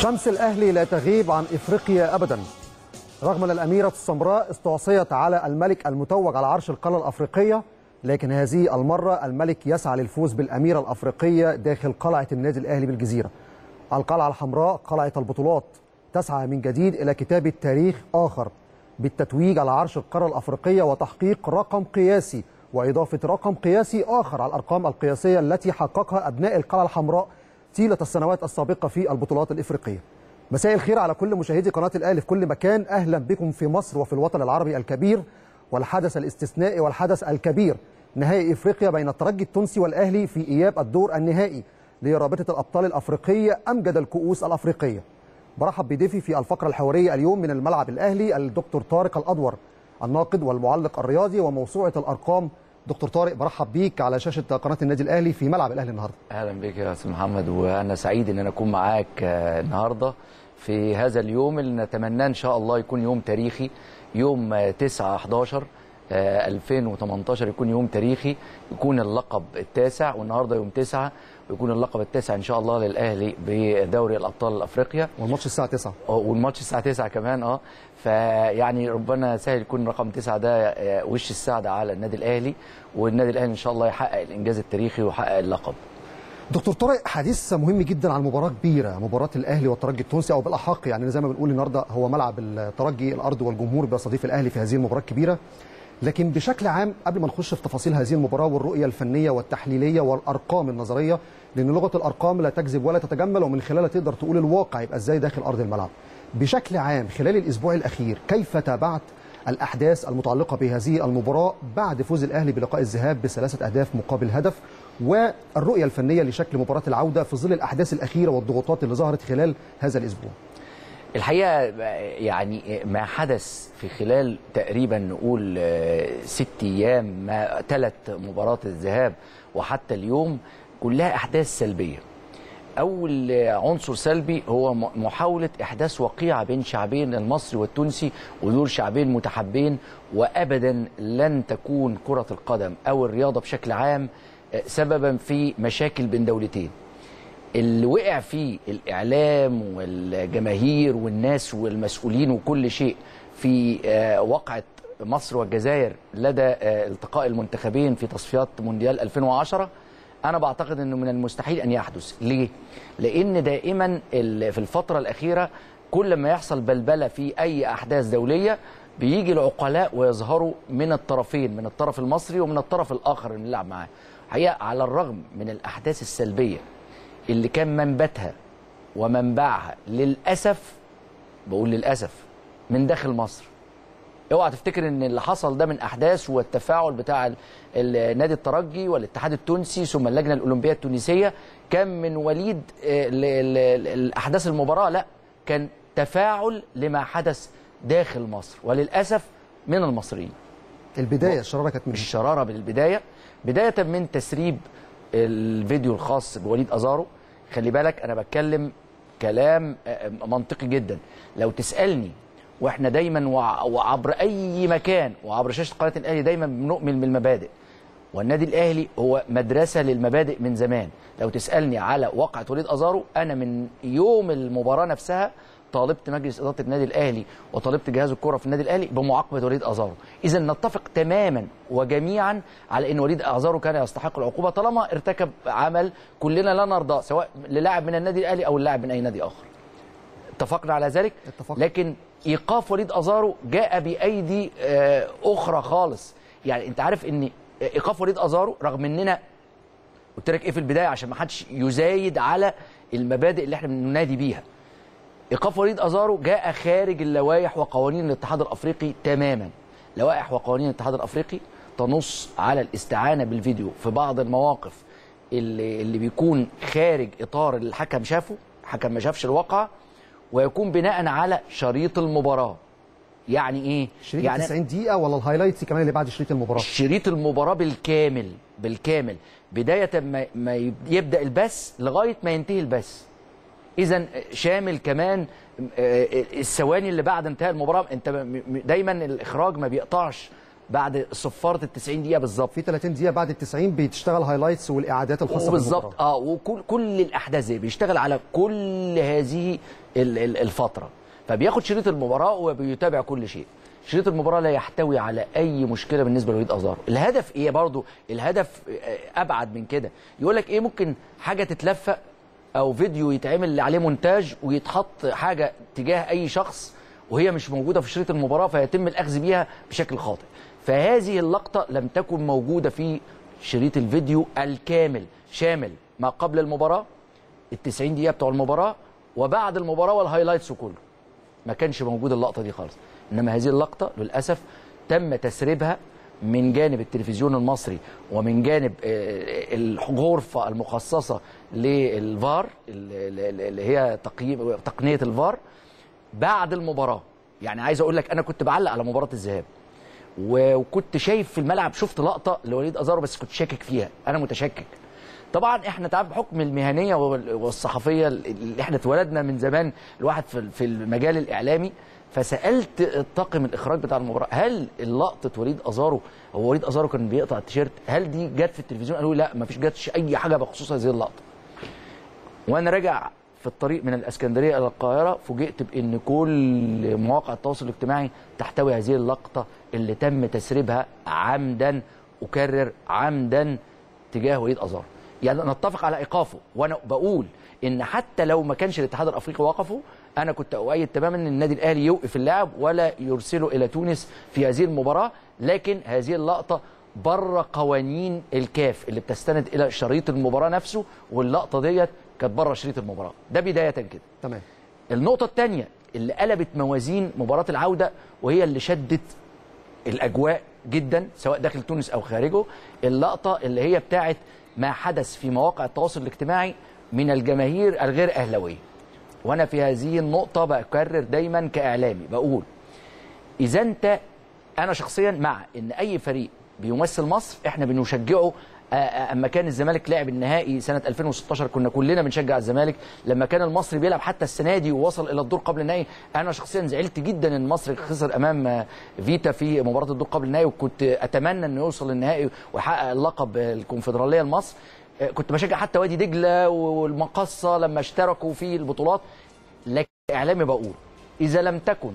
شمس الأهلي لا تغيب عن إفريقيا أبدا رغم أن الأميرة السمراء استعصيت على الملك المتوج على عرش القارة الأفريقية لكن هذه المرة الملك يسعى للفوز بالأميرة الأفريقية داخل قلعة النادي الأهلي بالجزيرة القلعة الحمراء قلعة البطولات تسعى من جديد إلى كتابة تاريخ آخر بالتتويج على عرش القارة الأفريقية وتحقيق رقم قياسي وإضافة رقم قياسي آخر على الأرقام القياسية التي حققها أبناء القلعة الحمراء طيلة السنوات السابقة في البطولات الإفريقية مساء الخير على كل مشاهدي قناة الأهلي في كل مكان أهلا بكم في مصر وفي الوطن العربي الكبير والحدث الاستثنائي والحدث الكبير نهائي إفريقيا بين الترجي التونسي والأهلي في إياب الدور النهائي لرابطة الأبطال الأفريقية أمجد الكؤوس الأفريقية برحب بضيفي في الفقرة الحوارية اليوم من الملعب الأهلي الدكتور طارق الأدور الناقد والمعلق الرياضي وموسوعة الأرقام دكتور طارق برحب بيك على شاشة قناة النادي الأهلي في ملعب الأهلي النهاردة اهلا بك يا استاذ محمد وانا سعيد ان انا اكون معاك آه، النهارده في هذا اليوم اللي نتمناه ان شاء الله يكون يوم تاريخي يوم آه، 9 11 آه، 2018 يكون يوم تاريخي يكون اللقب التاسع والنهارده يوم 9 ويكون اللقب التاسع ان شاء الله للاهلي بدوري الابطال الافريقيا والماتش الساعة 9 اه والماتش الساعه 9 كمان اه فيعني ربنا سهل يكون رقم 9 ده آه، وش السعاده على النادي الاهلي والنادي الاهلي ان شاء الله يحقق الانجاز التاريخي ويحقق اللقب دكتور طارق حديث مهم جدا عن مباراة كبيرة مباراة الأهلي والترجي التونسي أو بالأحق يعني زي ما بنقول النهاردة هو ملعب الترجي الأرض والجمهور بيستضيف الأهلي في هذه المباراة الكبيرة لكن بشكل عام قبل ما نخش في تفاصيل هذه المباراة والرؤية الفنية والتحليلية والأرقام النظرية لأن لغة الأرقام لا تكذب ولا تتجمل ومن خلالها تقدر تقول الواقع يبقى إزاي داخل أرض الملعب بشكل عام خلال الأسبوع الأخير كيف تابعت الأحداث المتعلقة بهذه المباراة بعد فوز الأهلي بلقاء الذهاب بثلاثة أهداف مقابل هدف والرؤية الفنية لشكل مباراة العودة في ظل الأحداث الأخيرة والضغوطات اللي ظهرت خلال هذا الأسبوع الحقيقه يعني ما حدث في خلال تقريبا نقول آه، ست ايام ما ثلاث مباريات الذهاب وحتى اليوم كلها احداث سلبيه. اول عنصر سلبي هو م- محاوله احداث وقيعه بين شعبين المصري والتونسي ودول شعبين متحابين وابدا لن تكون كره القدم او الرياضه بشكل عام آه، سببا في مشاكل بين دولتين. اللي وقع فيه الاعلام والجماهير والناس والمسؤولين وكل شيء في آه، وقعه مصر والجزائر لدى آه، التقاء المنتخبين في تصفيات مونديال 2010 انا بعتقد انه من المستحيل ان يحدث ليه لان دائما ال- في الفتره الاخيره كل ما يحصل بلبله في اي احداث دوليه بيجي العقلاء ويظهروا من الطرفين من الطرف المصري ومن الطرف الاخر اللي بنلعب معاه حقيقه على الرغم من الاحداث السلبيه اللي كان منبتها ومنبعها للاسف بقول للاسف من داخل مصر اوعى تفتكر ان اللي حصل ده من احداث والتفاعل بتاع ال- ال- نادي الترجي والاتحاد التونسي ثم اللجنه الاولمبيه التونسيه كان من وليد آه، ال- ال- ال- الاحداث المباراه لا كان تفاعل لما حدث داخل مصر وللاسف من المصريين البداية الشرارة كانت من الشراره بالبدايه بدايه من تسريب الفيديو الخاص بوليد ازارو خلي بالك انا بتكلم كلام آه، منطقي جدا لو تسالني واحنا دايما وع- وعبر اي مكان وعبر شاشه قناه الاهلي دايما بنؤمن بالمبادئ والنادي الاهلي هو مدرسه للمبادئ من زمان لو تسالني على واقعه وليد ازارو انا من يوم المباراه نفسها طالبت مجلس اداره النادي الاهلي وطالبت جهاز الكره في النادي الاهلي بمعاقبه وليد ازارو اذا نتفق تماما وجميعا على ان وليد ازارو كان يستحق العقوبه طالما ارتكب عمل كلنا لا نرضاه سواء للاعب من النادي الاهلي او اللاعب من اي نادي اخر اتفقنا على ذلك اتفقنا. لكن ايقاف وليد ازارو جاء بايدي آه، اخرى خالص يعني انت عارف ان ايقاف وليد ازارو رغم اننا قلت لك ايه في البدايه عشان ما حدش يزايد على المبادئ اللي احنا بننادي بيها ايقاف وليد ازارو جاء خارج اللوائح وقوانين الاتحاد الافريقي تماما لوائح وقوانين الاتحاد الافريقي تنص على الاستعانه بالفيديو في بعض المواقف اللي اللي بيكون خارج اطار اللي الحكم شافه الحكم ما شافش الواقعه ويكون بناء على شريط المباراه يعني ايه شريط يعني 90 دقيقة ولا الهايلايتس كمان اللي بعد شريط المباراة شريط المباراة بالكامل بالكامل بداية ما, ما يبدأ البث لغاية ما ينتهي البث إذا شامل كمان آه، الثواني اللي بعد انتهاء المباراة أنت م- م- دايما الإخراج ما بيقطعش بعد صفاره ال 90 دقيقه بالظبط في 30 دقيقه بعد ال 90 بتشتغل هايلايتس والاعادات الخاصه وبالظبط بالمباراة. اه وكل كل الاحداث دي بيشتغل على كل هذه ال- ال- الفتره فبياخد شريط المباراه وبيتابع كل شيء شريط المباراه لا يحتوي على اي مشكله بالنسبه لوليد ازارو الهدف ايه برضو الهدف آه، ابعد من كده يقول لك ايه ممكن حاجه تتلفق او فيديو يتعمل عليه مونتاج ويتحط حاجه تجاه اي شخص وهي مش موجوده في شريط المباراه فيتم الاخذ بيها بشكل خاطئ فهذه اللقطه لم تكن موجوده في شريط الفيديو الكامل شامل ما قبل المباراه ال 90 دقيقه بتوع المباراه وبعد المباراه والهايلايتس كله ما كانش موجود اللقطه دي خالص انما هذه اللقطه للاسف تم تسريبها من جانب التلفزيون المصري ومن جانب آه، الغرفه المخصصه للفار اللي اللي هي تقييم تقنيه الفار بعد المباراه يعني عايز اقول لك انا كنت بعلق على مباراه الذهاب و- وكنت شايف في الملعب شفت لقطه لوليد ازارو بس كنت شاكك فيها انا متشكك طبعا احنا تعب بحكم المهنيه وال- والصحفيه اللي احنا اتولدنا من زمان الواحد في في المجال الاعلامي فسالت الطاقم الاخراج بتاع المباراه هل لقطه وليد ازارو هو وليد ازارو كان بيقطع التيشيرت هل دي جت في التلفزيون قالوا لي لا ما فيش جاتش اي حاجه بخصوص هذه اللقطه وانا راجع في الطريق من الاسكندريه الى القاهره فوجئت بان كل مواقع التواصل الاجتماعي تحتوي هذه اللقطه اللي تم تسريبها عمدا اكرر عمدا تجاه وليد ازار يعني نتفق على ايقافه وانا بقول ان حتى لو ما كانش الاتحاد الافريقي وقفه انا كنت اؤيد تماما ان النادي الاهلي يوقف اللاعب ولا يرسله الى تونس في هذه المباراه لكن هذه اللقطه بره قوانين الكاف اللي بتستند الى شريط المباراه نفسه واللقطه ديت كانت بره شريط المباراه ده بدايه كده تمام النقطه الثانيه اللي قلبت موازين مباراه العوده وهي اللي شدت الاجواء جدا سواء داخل تونس او خارجه اللقطه اللي هي بتاعت ما حدث في مواقع التواصل الاجتماعي من الجماهير الغير اهلاويه وانا في هذه النقطه بكرر دايما كاعلامي بقول اذا انت انا شخصيا مع ان اي فريق بيمثل مصر احنا بنشجعه آه، آه، اما كان الزمالك لعب النهائي سنه 2016 كنا كلنا بنشجع الزمالك لما كان المصري بيلعب حتى السنه دي ووصل الى الدور قبل النهائي انا شخصيا زعلت جدا ان المصري خسر امام آه، فيتا في مباراه الدور قبل النهائي وكنت اتمنى انه يوصل للنهائي ويحقق اللقب الكونفدراليه لمصر آه، كنت بشجع حتى وادي دجله والمقصه لما اشتركوا في البطولات لكن اعلامي بقول اذا لم تكن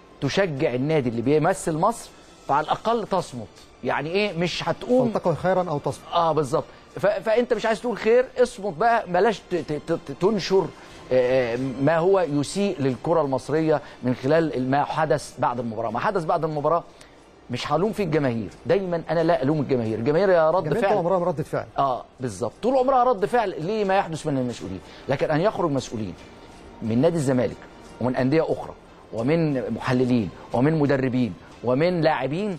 تشجع النادي اللي بيمثل مصر فعلى الاقل تصمت يعني ايه مش هتقوم تلتقي خيرا او تصمت اه بالظبط ف- فانت مش عايز تقول خير اصمت بقى بلاش ت- ت- ت- تنشر آه، ما هو يسيء للكره المصريه من خلال ما حدث بعد المباراه ما حدث بعد المباراه مش هلوم فيه الجماهير دايما انا لا الوم الجماهير الجماهير يا رد جميل طول فعل عمرها ردة فعل اه بالظبط طول عمرها رد فعل ليه ما يحدث من المسؤولين لكن ان يخرج مسؤولين من نادي الزمالك ومن انديه اخرى ومن محللين ومن مدربين ومن لاعبين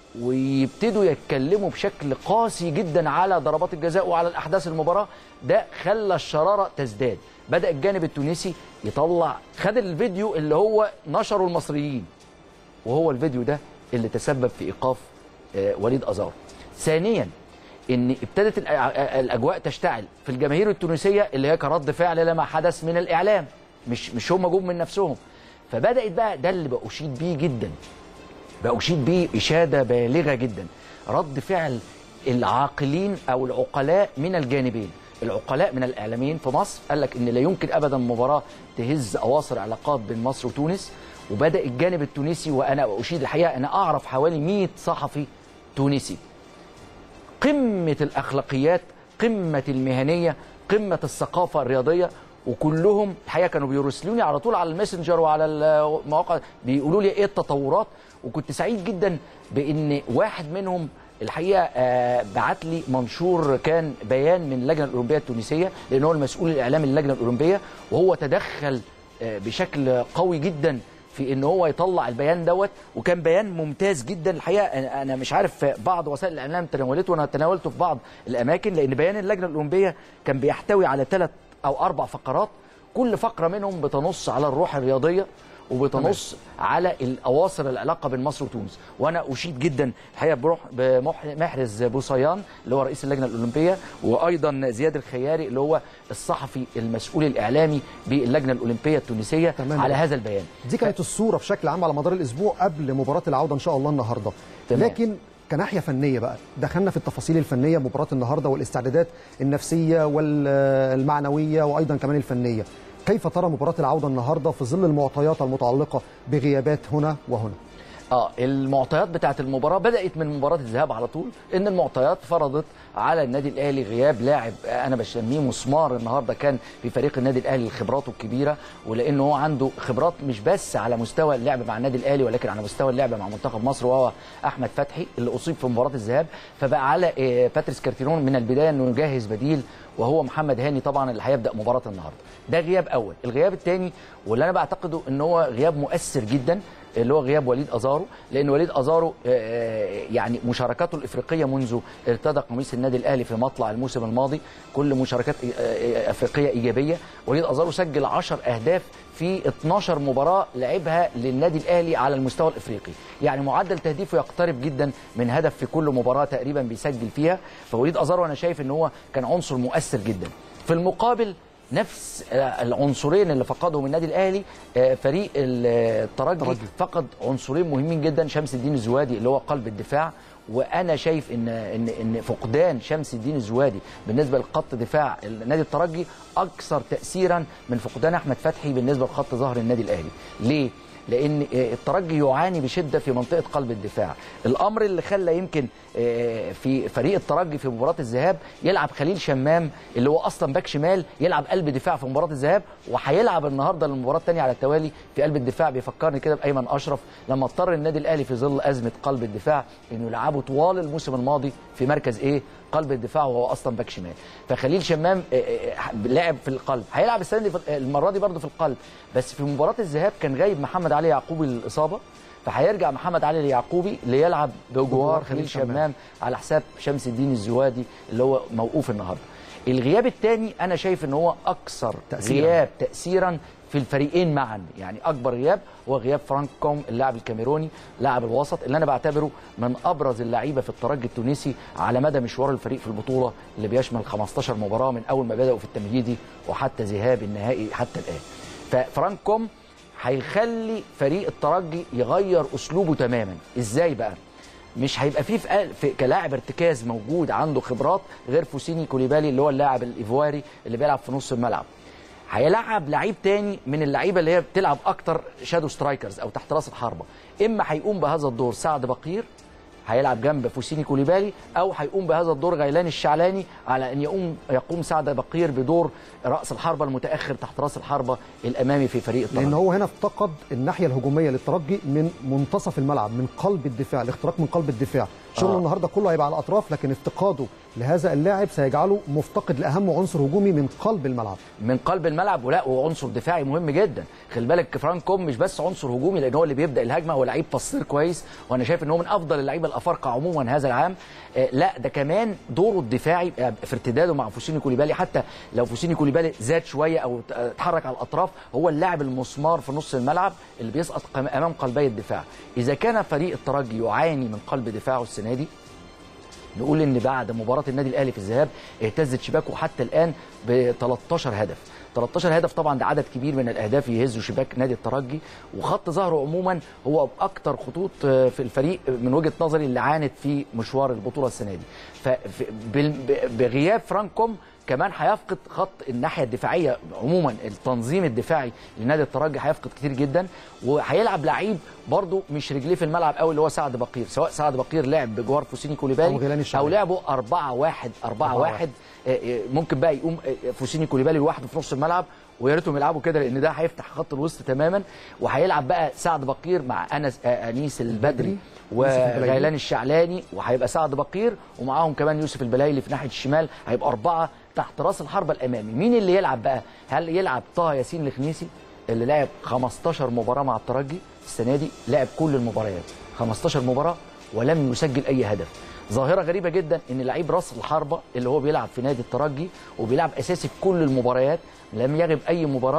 ويبتدوا يتكلموا بشكل قاسي جدا على ضربات الجزاء وعلى الاحداث المباراه ده خلى الشراره تزداد بدا الجانب التونسي يطلع خد الفيديو اللي هو نشره المصريين وهو الفيديو ده اللي تسبب في ايقاف آه، وليد ازار ثانيا ان ابتدت الأ- الاجواء تشتعل في الجماهير التونسيه اللي هي كرد فعل لما حدث من الاعلام مش مش هم جم من نفسهم فبدات بقى ده اللي بأشيد بيه جدا بأشيد بيه إشادة بالغة جدا رد فعل العاقلين أو العقلاء من الجانبين العقلاء من الإعلاميين في مصر قال لك إن لا يمكن أبدا مباراة تهز أواصر علاقات بين مصر وتونس وبدأ الجانب التونسي وأنا أشيد الحقيقة أنا أعرف حوالي 100 صحفي تونسي قمة الأخلاقيات قمة المهنية قمة الثقافة الرياضية وكلهم الحقيقة كانوا بيرسلوني على طول على الماسنجر وعلى المواقع بيقولوا لي ايه التطورات وكنت سعيد جدا بان واحد منهم الحقيقه آه، بعت لي منشور كان بيان من اللجنه الاولمبيه التونسيه لان هو المسؤول الاعلامي للجنه الاولمبيه وهو تدخل آه، بشكل قوي جدا في ان هو يطلع البيان دوت وكان بيان ممتاز جدا الحقيقه أنا- انا مش عارف بعض وسائل الاعلام تناولته وانا تناولته في بعض الاماكن لان بيان اللجنه الاولمبيه كان بيحتوي على ثلاث او اربع فقرات كل فقره منهم بتنص على الروح الرياضيه وبتنص على الاواصر العلاقه بين مصر وتونس وانا اشيد جدا الحقيقه بروح بمحرز بوصيان اللي هو رئيس اللجنه الاولمبيه وايضا زياد الخياري اللي هو الصحفي المسؤول الاعلامي باللجنه الاولمبيه التونسيه تمام. على هذا البيان دي كانت الصوره بشكل عام على مدار الاسبوع قبل مباراه العوده ان شاء الله النهارده تمام. لكن كناحيه فنيه بقى دخلنا في التفاصيل الفنيه مباراه النهارده والاستعدادات النفسيه والمعنويه وايضا كمان الفنيه كيف ترى مباراه العوده النهارده في ظل المعطيات المتعلقه بغيابات هنا وهنا اه المعطيات بتاعه المباراه بدات من مباراه الذهاب على طول ان المعطيات فرضت على النادي الاهلي غياب لاعب انا بسميه مسمار النهارده كان في فريق النادي الاهلي خبراته الكبيره ولانه هو عنده خبرات مش بس على مستوى اللعب مع النادي الاهلي ولكن على مستوى اللعب مع منتخب مصر وهو احمد فتحي اللي اصيب في مباراه الذهاب فبقى على آه، باتريس كارتيرون من البدايه انه يجهز بديل وهو محمد هاني طبعا اللي هيبدا مباراه النهارده ده غياب اول الغياب الثاني واللي انا بعتقده ان هو غياب مؤثر جدا اللي هو غياب وليد ازارو لان وليد ازارو آه، آه، يعني مشاركاته الافريقيه منذ ارتدى قميص النادي الاهلي في مطلع الموسم الماضي كل مشاركات آه، آه، افريقيه ايجابيه وليد ازارو سجل 10 اهداف في 12 مباراه لعبها للنادي الاهلي على المستوى الافريقي يعني معدل تهديفه يقترب جدا من هدف في كل مباراه تقريبا بيسجل فيها فوليد ازارو انا شايف ان هو كان عنصر مؤثر جدا في المقابل نفس آه، العنصرين اللي فقدهم النادي الاهلي آه، فريق ال- الترجي الترجي. فقد عنصرين مهمين جدا شمس الدين الزوادي اللي هو قلب الدفاع وانا شايف ان ان ان فقدان شمس الدين الزوادي بالنسبه لخط دفاع النادي الترجي اكثر تاثيرا من فقدان احمد فتحي بالنسبه لخط ظهر النادي الاهلي ليه لان آه، الترجي يعاني بشده في منطقه قلب الدفاع الامر اللي خلى يمكن آه، في فريق الترجي في مباراه الذهاب يلعب خليل شمام اللي هو اصلا باك شمال يلعب قلب دفاع في مباراه الذهاب وهيلعب النهارده المباراه الثانيه على التوالي في قلب الدفاع بيفكرني كده بايمن اشرف لما اضطر النادي الاهلي في ظل ازمه قلب الدفاع انه يلعبه طوال الموسم الماضي في مركز ايه قلب الدفاع وهو اصلا باك شمال فخليل شمام آه، آه، لعب في القلب هيلعب السنه دي في- المره دي برضه في القلب بس في مباراه الذهاب كان غايب محمد علي يعقوبي للاصابه فهيرجع محمد علي اليعقوبي ليلعب بجوار خليل شمام على حساب شمس الدين الزوادي اللي هو موقوف النهارده الغياب الثاني انا شايف ان هو اكثر تأثيراً. غياب تاثيرا في الفريقين معا يعني اكبر غياب هو غياب فرانك كوم اللاعب الكاميروني لاعب الوسط اللي انا بعتبره من ابرز اللعيبه في الترجي التونسي على مدى مشوار الفريق في البطوله اللي بيشمل 15 مباراه من اول ما بداوا في التمهيدي وحتى ذهاب النهائي حتى الان ففرانك كوم هيخلي فريق الترجي يغير اسلوبه تماما ازاي بقى مش هيبقى فيه في, قل- في كلاعب ارتكاز موجود عنده خبرات غير فوسيني كوليبالي اللي هو اللاعب الايفواري اللي بيلعب في نص الملعب هيلعب لعيب تاني من اللعيبه اللي هي بتلعب اكتر شادو سترايكرز او تحت راس الحربه اما هيقوم بهذا الدور سعد بقير هيلعب جنب فوسيني كوليبالي او هيقوم بهذا الدور غيلان الشعلاني على ان يقوم يقوم سعد بقير بدور راس الحربه المتاخر تحت راس الحربه الامامي في فريق الترجي لان هو هنا افتقد الناحيه الهجوميه للترجي من منتصف الملعب من قلب الدفاع الاختراق من قلب الدفاع شغله آه. النهارده كله هيبقى على الاطراف لكن افتقاده لهذا اللاعب سيجعله مفتقد لاهم عنصر هجومي من قلب الملعب من قلب الملعب ولا هو عنصر دفاعي مهم جدا خلي بالك فرانك كوم مش بس عنصر هجومي لان هو اللي بيبدا الهجمه هو لعيب تصوير كويس وانا شايف ان هو من افضل اللعيبه الافارقه عموما هذا العام آه لا ده كمان دوره الدفاعي آه، في ارتداده مع فوسيني كوليبالي حتى لو فوسيني كوليبالي زاد شويه او ت- آه، اتحرك على الاطراف هو اللاعب المسمار في نص الملعب اللي بيسقط قم- امام قلبي الدفاع اذا كان فريق الترجي يعاني من قلب دفاعه السنه دي نقول ان بعد مباراه النادي الاهلي في الذهاب اهتزت شباكه حتى الان ب 13 هدف 13 هدف طبعا ده عدد كبير من الاهداف يهزوا شباك نادي الترجي وخط ظهره عموما هو اكتر خطوط آه، في الفريق من وجهه نظري اللي عانت في مشوار البطوله السنه دي فبغياب فرانكوم كمان هيفقد خط الناحيه الدفاعيه عموما التنظيم الدفاعي لنادي الترجي هيفقد كتير جدا وهيلعب لعيب برضه مش رجليه في الملعب قوي اللي هو سعد بقير سواء سعد بقير لعب بجوار فوسيني كوليبالي أو غيلاني الشعبي. او لعبوا 4 1 4 1 ممكن بقى يقوم آه، فوسيني كوليبالي لوحده في نص الملعب ويا ريتهم يلعبوا كده لان ده هيفتح خط الوسط تماما وهيلعب بقى سعد بقير مع انس آه، انيس البدري يوسف البلايلي. وغيلان الشعلاني وهيبقى سعد بقير ومعاهم كمان يوسف البلايلي في ناحيه الشمال هيبقى اربعه تحت راس الحربه الامامي مين اللي يلعب بقى هل يلعب طه ياسين الخنيسي اللي لعب 15 مباراه مع الترجي السنه دي لعب كل المباريات 15 مباراه ولم يسجل اي هدف ظاهره غريبه جدا ان لعيب راس الحربه اللي هو بيلعب في نادي الترجي وبيلعب اساسي في كل المباريات لم يغب اي مباراه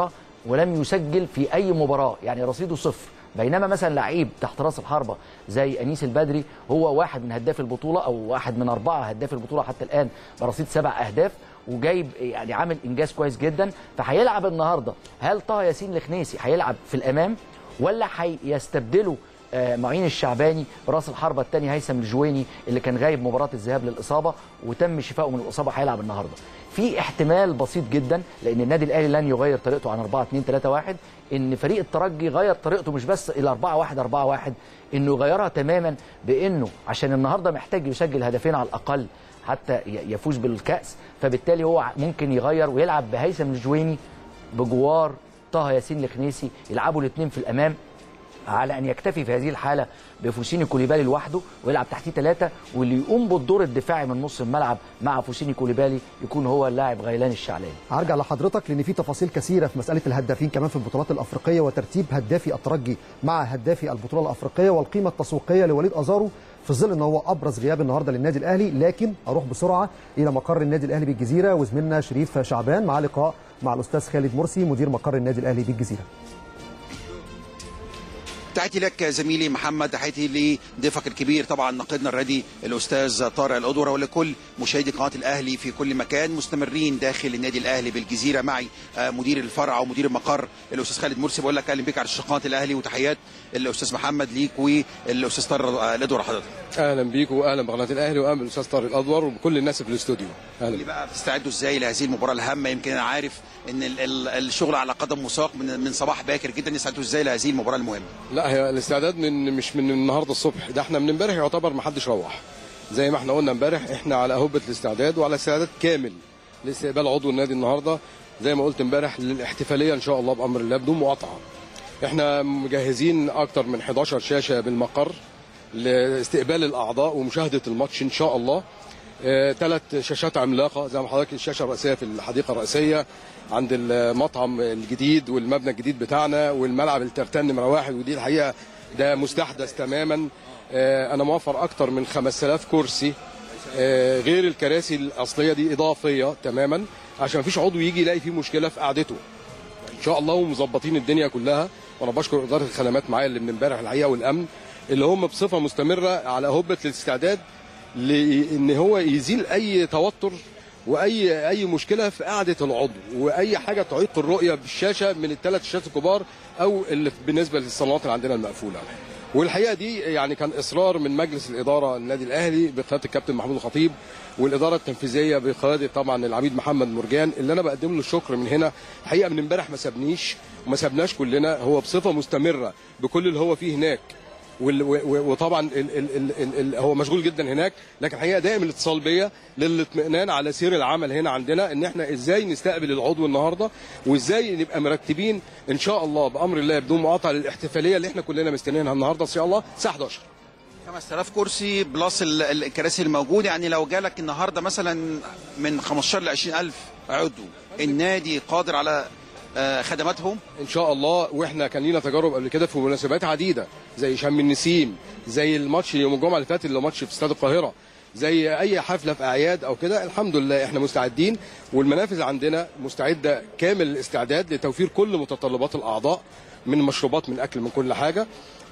ولم يسجل في اي مباراه يعني رصيده صفر بينما مثلا لعيب تحت راس الحربه زي انيس البدري هو واحد من هداف البطوله او واحد من اربعه هداف البطوله حتى الان برصيد سبع اهداف وجايب يعني عامل انجاز كويس جدا فهيلعب النهارده هل طه ياسين الخنيسي هيلعب في الامام ولا هيستبدله آه، معين الشعباني راس الحربه الثاني هيثم الجويني اللي كان غايب مباراه الذهاب للاصابه وتم شفائه من الاصابه هيلعب النهارده في احتمال بسيط جدا لان النادي الاهلي لن يغير طريقته عن 4 2 3 1 ان فريق الترجي غير طريقته مش بس الى 4 1 4 1 انه يغيرها تماما بانه عشان النهارده محتاج يسجل هدفين على الاقل حتى ي- يفوز بالكاس فبالتالي هو ممكن يغير ويلعب بهيثم الجويني بجوار طه ياسين الخنيسي يلعبوا الاثنين في الامام على ان يكتفي في هذه الحاله بفوسيني كوليبالي لوحده ويلعب تحتيه ثلاثه واللي يقوم بالدور الدفاعي من نص الملعب مع فوسيني كوليبالي يكون هو اللاعب غيلان الشعلاني هرجع لحضرتك لان في تفاصيل كثيره في مساله الهدافين كمان في البطولات الافريقيه وترتيب هدافي الترجي مع هدافي البطوله الافريقيه والقيمه التسويقيه لوليد ازارو في ظل ان هو ابرز غياب النهارده للنادي الاهلي لكن اروح بسرعه الى مقر النادي الاهلي بالجزيره وزميلنا شريف شعبان مع لقاء مع الاستاذ خالد مرسي مدير مقر النادي الاهلي بالجزيره تحياتي لك زميلي محمد تحياتي لضيفك الكبير طبعا ناقدنا الرياضي الاستاذ طارق الادوره ولكل مشاهدي قناه الاهلي في كل مكان مستمرين داخل النادي الاهلي بالجزيره معي آه، مدير الفرع ومدير المقر الاستاذ خالد مرسي بقول لك اهلا بك على قناه الاهلي وتحيات الاستاذ محمد ليك والاستاذ طارق آه، الادوره حضرتك اهلا بيك واهلا بقناه الاهلي واهلا بالاستاذ طارق الادور وبكل الناس في الاستوديو اهلا اللي بيك. بقى بتستعدوا ازاي لهذه المباراه الهامه يمكن انا عارف ان ال- ال- الشغل على قدم وساق من من صباح باكر جدا استعدوا ازاي لهذه المباراه المهمه لا هي الاستعداد من مش من النهارده الصبح ده احنا من امبارح يعتبر ما حدش روح زي ما احنا قلنا امبارح احنا على هبه الاستعداد وعلى استعداد كامل لاستقبال عضو النادي النهارده زي ما قلت امبارح للاحتفاليه ان شاء الله بامر الله بدون مقاطعه احنا مجهزين اكتر من 11 شاشه بالمقر لاستقبال الاعضاء ومشاهده الماتش ان شاء الله ثلاث شاشات عملاقه زي ما حضرتك الشاشه الرئيسيه في الحديقه الرئيسيه عند المطعم الجديد والمبنى الجديد بتاعنا والملعب الترتان نمره واحد ودي الحقيقه ده مستحدث تماما آه، انا موفر اكتر من 5000 كرسي آه، غير الكراسي الاصليه دي اضافيه تماما عشان مفيش عضو يجي يلاقي فيه مشكله في قعدته ان شاء الله ومظبطين الدنيا كلها وانا بشكر اداره الخدمات معايا اللي من امبارح الحقيقه والامن اللي هم بصفه مستمره على هبه الاستعداد لان هو يزيل اي توتر واي اي مشكله في قعده العضو واي حاجه تعيق الرؤيه بالشاشه من الثلاث شاشات الكبار او اللي بالنسبه للصالونات اللي عندنا المقفوله والحقيقه دي يعني كان اصرار من مجلس الاداره النادي الاهلي بقياده الكابتن محمود الخطيب والاداره التنفيذيه بقياده طبعا العميد محمد مرجان اللي انا بقدم له الشكر من هنا الحقيقه من امبارح ما سابنيش وما سابناش كلنا هو بصفه مستمره بكل اللي هو فيه هناك وال- و- و- وطبعا ال ال ال ال ال هو مشغول جدا هناك لكن الحقيقه دائم الاتصال بيا للاطمئنان على سير العمل هنا عندنا ان احنا ازاي نستقبل العضو النهارده وازاي نبقى مرتبين ان شاء الله بامر الله بدون مقاطعه للاحتفاليه اللي احنا كلنا مستنيينها النهارده ان شاء الله الساعه 11 5000 كرسي بلس ال- ال- الكراسي الموجوده يعني لو جالك النهارده مثلا من 15 ل 20000 عضو النادي قادر على آه، خدماتهم ان شاء الله واحنا كان لينا تجارب قبل كده في مناسبات عديده زي شم النسيم زي الماتش يوم الجمعه اللي فات اللي ماتش في استاد القاهره زي اي حفله في اعياد او كده الحمد لله احنا مستعدين والمنافذ عندنا مستعده كامل الاستعداد لتوفير كل متطلبات الاعضاء من مشروبات من اكل من كل حاجه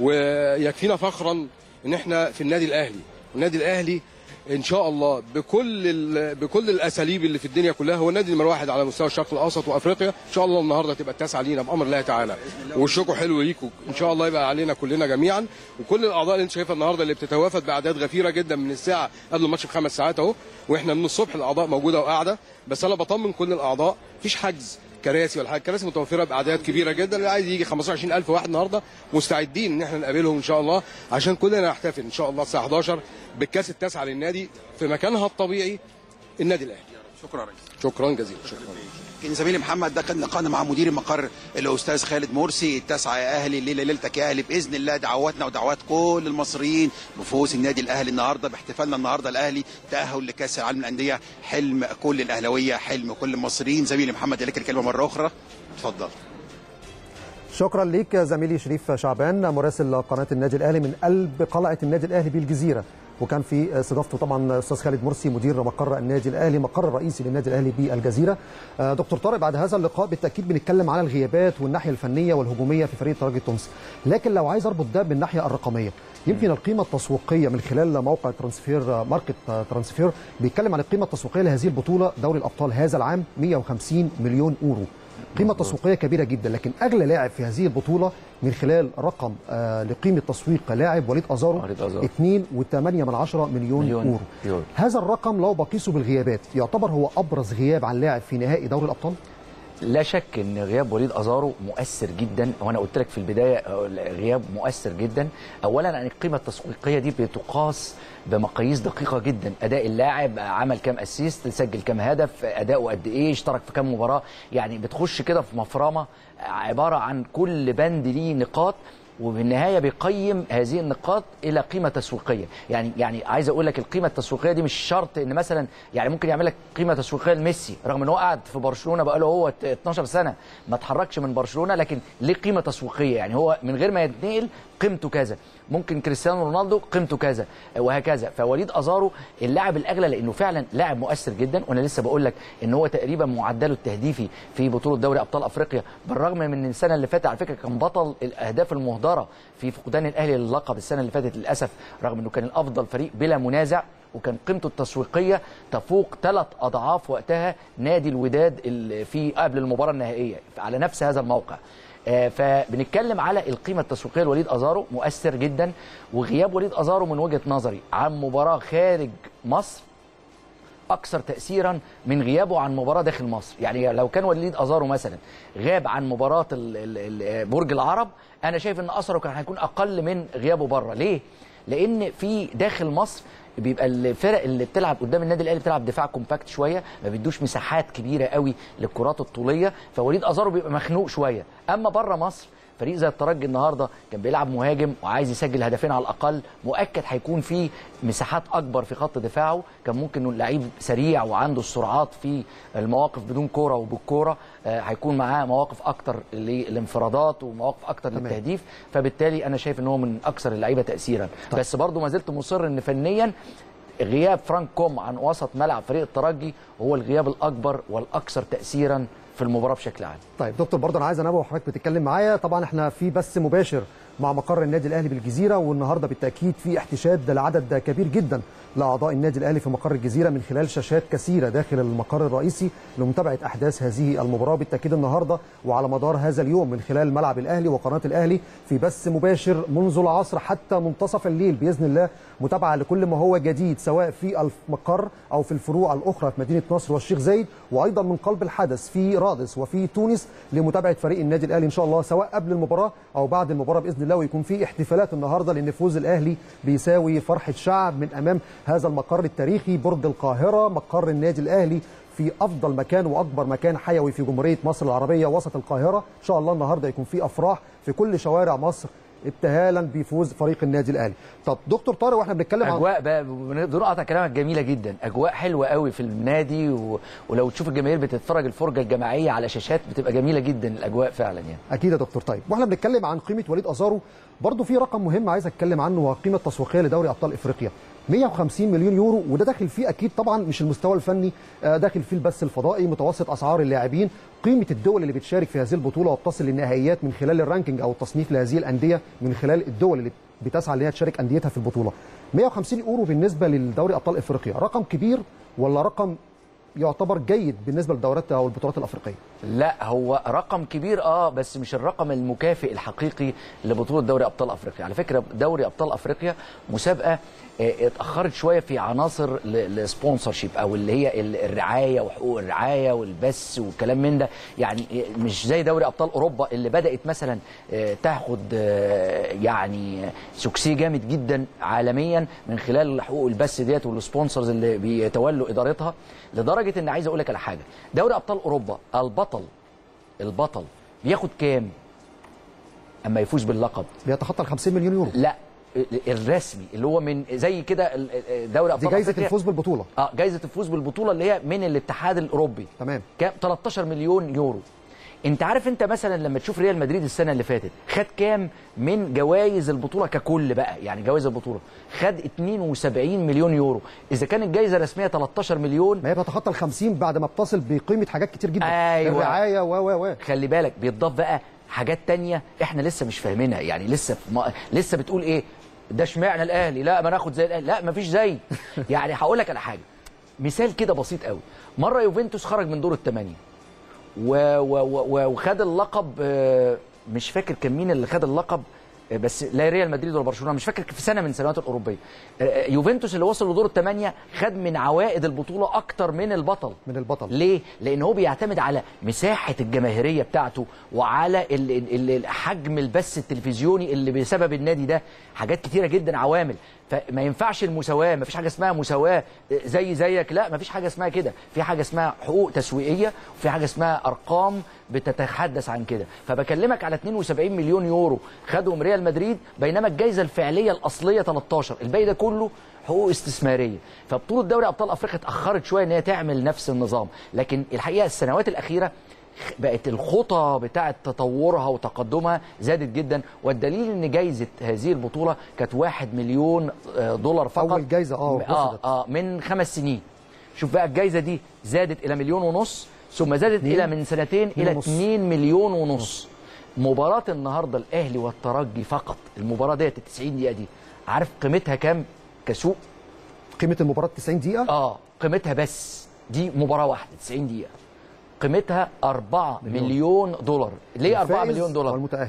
ويكفينا فخرا ان احنا في النادي الاهلي والنادي الاهلي ان شاء الله بكل ال- بكل الاساليب اللي في الدنيا كلها هو النادي نمره واحد على مستوى الشرق الاوسط وافريقيا ان شاء الله النهارده تبقى التاسعه لينا بامر الله تعالى وشكوا حلو ليكم ان شاء الله يبقى علينا كلنا جميعا وكل الاعضاء اللي انت شايفها النهارده اللي بتتوافد باعداد غفيره جدا من الساعه قبل الماتش بخمس ساعات اهو واحنا من الصبح الاعضاء موجوده وقاعده بس انا بطمن كل الاعضاء مفيش حجز كراسي ولا حاجه الكراسي متوفره باعداد كبيره جدا اللي عايز يجي 15 20000 واحد النهارده مستعدين ان احنا نقابلهم ان شاء الله عشان كلنا نحتفل ان شاء الله الساعه 11 بالكاس التاسعه للنادي في مكانها الطبيعي النادي الاهلي شكرا يا ريس شكرا جزيلا شكرا كان زميلي محمد ده كان لقاءنا مع مدير المقر الاستاذ خالد مرسي التاسعه يا اهلي الليله ليلتك يا اهلي باذن الله دعواتنا ودعوات كل المصريين بفوز النادي الاهلي النهارده باحتفالنا النهارده الاهلي تاهل لكاس العالم للانديه حلم كل الاهلاويه حلم كل المصريين زميلي محمد لك الكلمه مره اخرى اتفضل شكرا ليك زميلي شريف شعبان مراسل قناه النادي الاهلي من قلب قلعه النادي الاهلي بالجزيره وكان في استضافته طبعا استاذ خالد مرسي مدير مقر النادي الاهلي مقر الرئيسي للنادي الاهلي بالجزيره آه، دكتور طارق بعد هذا اللقاء بالتاكيد بنتكلم على الغيابات والناحيه الفنيه والهجوميه في فريق الترجي التونسي لكن لو عايز اربط ده بالناحيه الرقميه يمكن القيمه التسويقيه من خلال موقع ترانسفير ماركت ترانسفير بيتكلم عن القيمه التسويقيه لهذه البطوله دوري الابطال هذا العام 150 مليون اورو قيمة تسويقية كبيرة جدا لكن أغلى لاعب في هذه البطولة من خلال رقم آه لقيمة تسويق لاعب وليد أزارو وليد أزارو. 2.8 من عشرة مليون, مليون أورو يورو. هذا الرقم لو بقيسه بالغيابات يعتبر هو أبرز غياب عن لاعب في نهائي دوري الأبطال لا شك ان غياب وليد ازارو مؤثر جدا وانا قلت لك في البدايه آه، غياب مؤثر جدا اولا ان القيمه التسويقيه دي بتقاس بمقاييس دقيقه جدا اداء اللاعب عمل كام اسيست سجل كام هدف اداؤه قد ايه اشترك في كام مباراه يعني بتخش كده في مفرمه عباره عن كل بند ليه نقاط وبالنهايه بيقيم هذه النقاط الى قيمه تسويقيه يعني يعني عايز اقول لك القيمه التسويقيه دي مش شرط ان مثلا يعني ممكن يعمل لك قيمه تسويقيه لميسي رغم ان هو قاعد في برشلونه بقاله هو 12 سنه ما اتحركش من برشلونه لكن ليه قيمه تسويقيه يعني هو من غير ما يتنقل قيمته كذا ممكن كريستيانو رونالدو قيمته كذا وهكذا فوليد ازارو اللاعب الاغلى لانه فعلا لاعب مؤثر جدا وانا لسه بقول لك ان هو تقريبا معدله التهديفي في بطوله دوري ابطال افريقيا بالرغم من السنه اللي فاتت على فكره كان بطل الاهداف المهدره في فقدان الاهلي للقب السنه اللي فاتت للاسف رغم انه كان الافضل فريق بلا منازع وكان قيمته التسويقيه تفوق ثلاث اضعاف وقتها نادي الوداد اللي في قبل المباراه النهائيه على نفس هذا الموقع آه، فبنتكلم على القيمه التسويقيه لوليد ازارو مؤثر جدا وغياب وليد ازارو من وجهه نظري عن مباراه خارج مصر اكثر تاثيرا من غيابه عن مباراه داخل مصر يعني لو كان وليد ازارو مثلا غاب عن مباراه ال- ال- ال- برج العرب انا شايف ان اثره كان هيكون اقل من غيابه بره ليه لان في داخل مصر بيبقى الفرق اللي بتلعب قدام النادي الاهلي بتلعب دفاع كومباكت شويه ما بيدوش مساحات كبيره قوي للكرات الطوليه فوليد ازارو بيبقى مخنوق شويه اما بره مصر فريق زي الترجي النهارده كان بيلعب مهاجم وعايز يسجل هدفين على الاقل مؤكد هيكون في مساحات اكبر في خط دفاعه كان ممكن انه لعيب سريع وعنده السرعات في المواقف بدون كوره وبالكوره آه، هيكون معاه مواقف اكتر للانفرادات ومواقف اكتر تمام. للتهديف فبالتالي انا شايف ان هو من اكثر اللعيبه تاثيرا طيب. بس برضو ما زلت مصر ان فنيا غياب فرانك كوم عن وسط ملعب فريق الترجي هو الغياب الاكبر والاكثر تاثيرا في المباراه بشكل عام طيب دكتور برضه انا عايز انوه وحضرتك بتتكلم معايا طبعا احنا في بث مباشر مع مقر النادي الاهلي بالجزيره والنهارده بالتاكيد في احتشاد لعدد كبير جدا لاعضاء النادي الاهلي في مقر الجزيره من خلال شاشات كثيره داخل المقر الرئيسي لمتابعه احداث هذه المباراه بالتاكيد النهارده وعلى مدار هذا اليوم من خلال ملعب الاهلي وقناه الاهلي في بث مباشر منذ العصر حتى منتصف الليل باذن الله متابعه لكل ما هو جديد سواء في المقر او في الفروع الاخرى في مدينه نصر والشيخ زايد وايضا من قلب الحدث في رادس وفي تونس لمتابعه فريق النادي الاهلي ان شاء الله سواء قبل المباراه او بعد المباراه باذن الله ويكون في احتفالات النهارده لان فوز الاهلي بيساوي فرحه شعب من امام هذا المقر التاريخي برج القاهره مقر النادي الاهلي في افضل مكان واكبر مكان حيوي في جمهوريه مصر العربيه وسط القاهره ان شاء الله النهارده يكون في افراح في كل شوارع مصر ابتهالا بفوز فريق النادي الاهلي طب دكتور طارق واحنا بنتكلم عن اجواء بقى بدون قطع كلامك جميله جدا اجواء حلوه قوي في النادي و... ولو تشوف الجماهير بتتفرج الفرجه الجماعيه على شاشات بتبقى جميله جدا الاجواء فعلا يعني اكيد يا دكتور طيب واحنا بنتكلم عن قيمه وليد ازارو برضو في رقم مهم عايز اتكلم عنه وهو القيمه التسويقيه لدوري ابطال افريقيا 150 مليون يورو وده داخل فيه اكيد طبعا مش المستوى الفني آه، داخل فيه البث الفضائي متوسط اسعار اللاعبين قيمه الدول اللي بتشارك في هذه البطوله وبتصل للنهائيات من خلال الرانكينج او التصنيف لهذه الانديه من خلال الدول اللي بتسعى ان هي تشارك انديتها في البطوله 150 يورو بالنسبه للدوري ابطال افريقيا رقم كبير ولا رقم يعتبر جيد بالنسبه للدورات او البطولات الافريقيه لا هو رقم كبير اه بس مش الرقم المكافئ الحقيقي لبطوله دوري ابطال افريقيا على فكره دوري ابطال افريقيا مسابقه آه، اتاخرت شويه في عناصر السبونسرشيب او اللي هي ال- الرعايه وحقوق الرعايه والبث والكلام من ده يعني آه، مش زي دوري ابطال اوروبا اللي بدات مثلا آه، تاخد آه، يعني سكسي جامد جدا عالميا من خلال حقوق البث ديت والسبونسرز اللي بيتولوا ادارتها لدرجه ان عايز اقول لك على حاجه دوري ابطال اوروبا البطل البطل بياخد كام اما يفوز باللقب بيتخطى ال 50 مليون يورو لا الرسمي اللي هو من زي كده ال- دوري دي ابطال جايزه أفريقيا. الفوز بالبطوله اه جايزه الفوز بالبطوله اللي هي من الاتحاد الاوروبي تمام كام 13 مليون يورو انت عارف انت مثلا لما تشوف ريال مدريد السنه اللي فاتت خد كام من جوائز البطوله ككل بقى يعني جوائز البطوله خد 72 مليون يورو اذا كانت الجائزه الرسميه 13 مليون ما هي بتتخطى ال 50 بعد ما بتصل بقيمه حاجات كتير جدا أيوة. الرعايه و و و خلي بالك بيتضاف بقى حاجات تانية احنا لسه مش فاهمينها يعني لسه في ما... لسه بتقول ايه ده اشمعنى الاهلي لا ما ناخد زي الاهلي لا ما فيش زي يعني هقول لك على حاجه مثال كده بسيط قوي مره يوفنتوس خرج من دور الثمانيه و... و... و... وخد اللقب آه، مش فاكر كان مين اللي خد اللقب آه، بس لا ريال مدريد ولا برشلونه مش فاكر في سنه من السنوات الاوروبيه آه، يوفنتوس اللي وصل لدور الثمانيه خد من عوائد البطوله اكتر من البطل من البطل ليه؟ لأن هو بيعتمد على مساحة الجماهيرية بتاعته وعلى ال- ال- ال- حجم البث التلفزيوني اللي بسبب النادي ده حاجات كتيرة جدا عوامل فما ينفعش المساواة ما فيش حاجة اسمها مساواة زي زيك لا ما فيش حاجة اسمها كده في حاجة اسمها حقوق تسويقية وفي حاجة اسمها أرقام بتتحدث عن كده فبكلمك على 72 مليون يورو خدهم ريال مدريد بينما الجائزة الفعلية الأصلية 13 الباقي ده كله حقوق استثماريه فبطوله دوري ابطال افريقيا اتاخرت شويه ان هي تعمل نفس النظام لكن الحقيقه السنوات الاخيره بقت الخطى بتاعه تطورها وتقدمها زادت جدا والدليل ان جايزه هذه البطوله كانت 1 مليون آه، دولار فقط أول جايزة، آه، اه رفضت. اه من خمس سنين شوف بقى الجايزه دي زادت الى مليون ونص ثم زادت اتنين. الى من سنتين اتنين الى ونص. 2 مليون ونص مباراة النهارده الاهلي والترجي فقط المباراة ديت ال 90 دقيقة دي عارف قيمتها كام كسوق؟ قيمه المباراه 90 دقيقه اه قيمتها بس دي مباراة واحدة 90 دقيقة قيمتها 4 مليون, مليون دولار ليه 4 الفائز مليون دولار؟ والمتاهل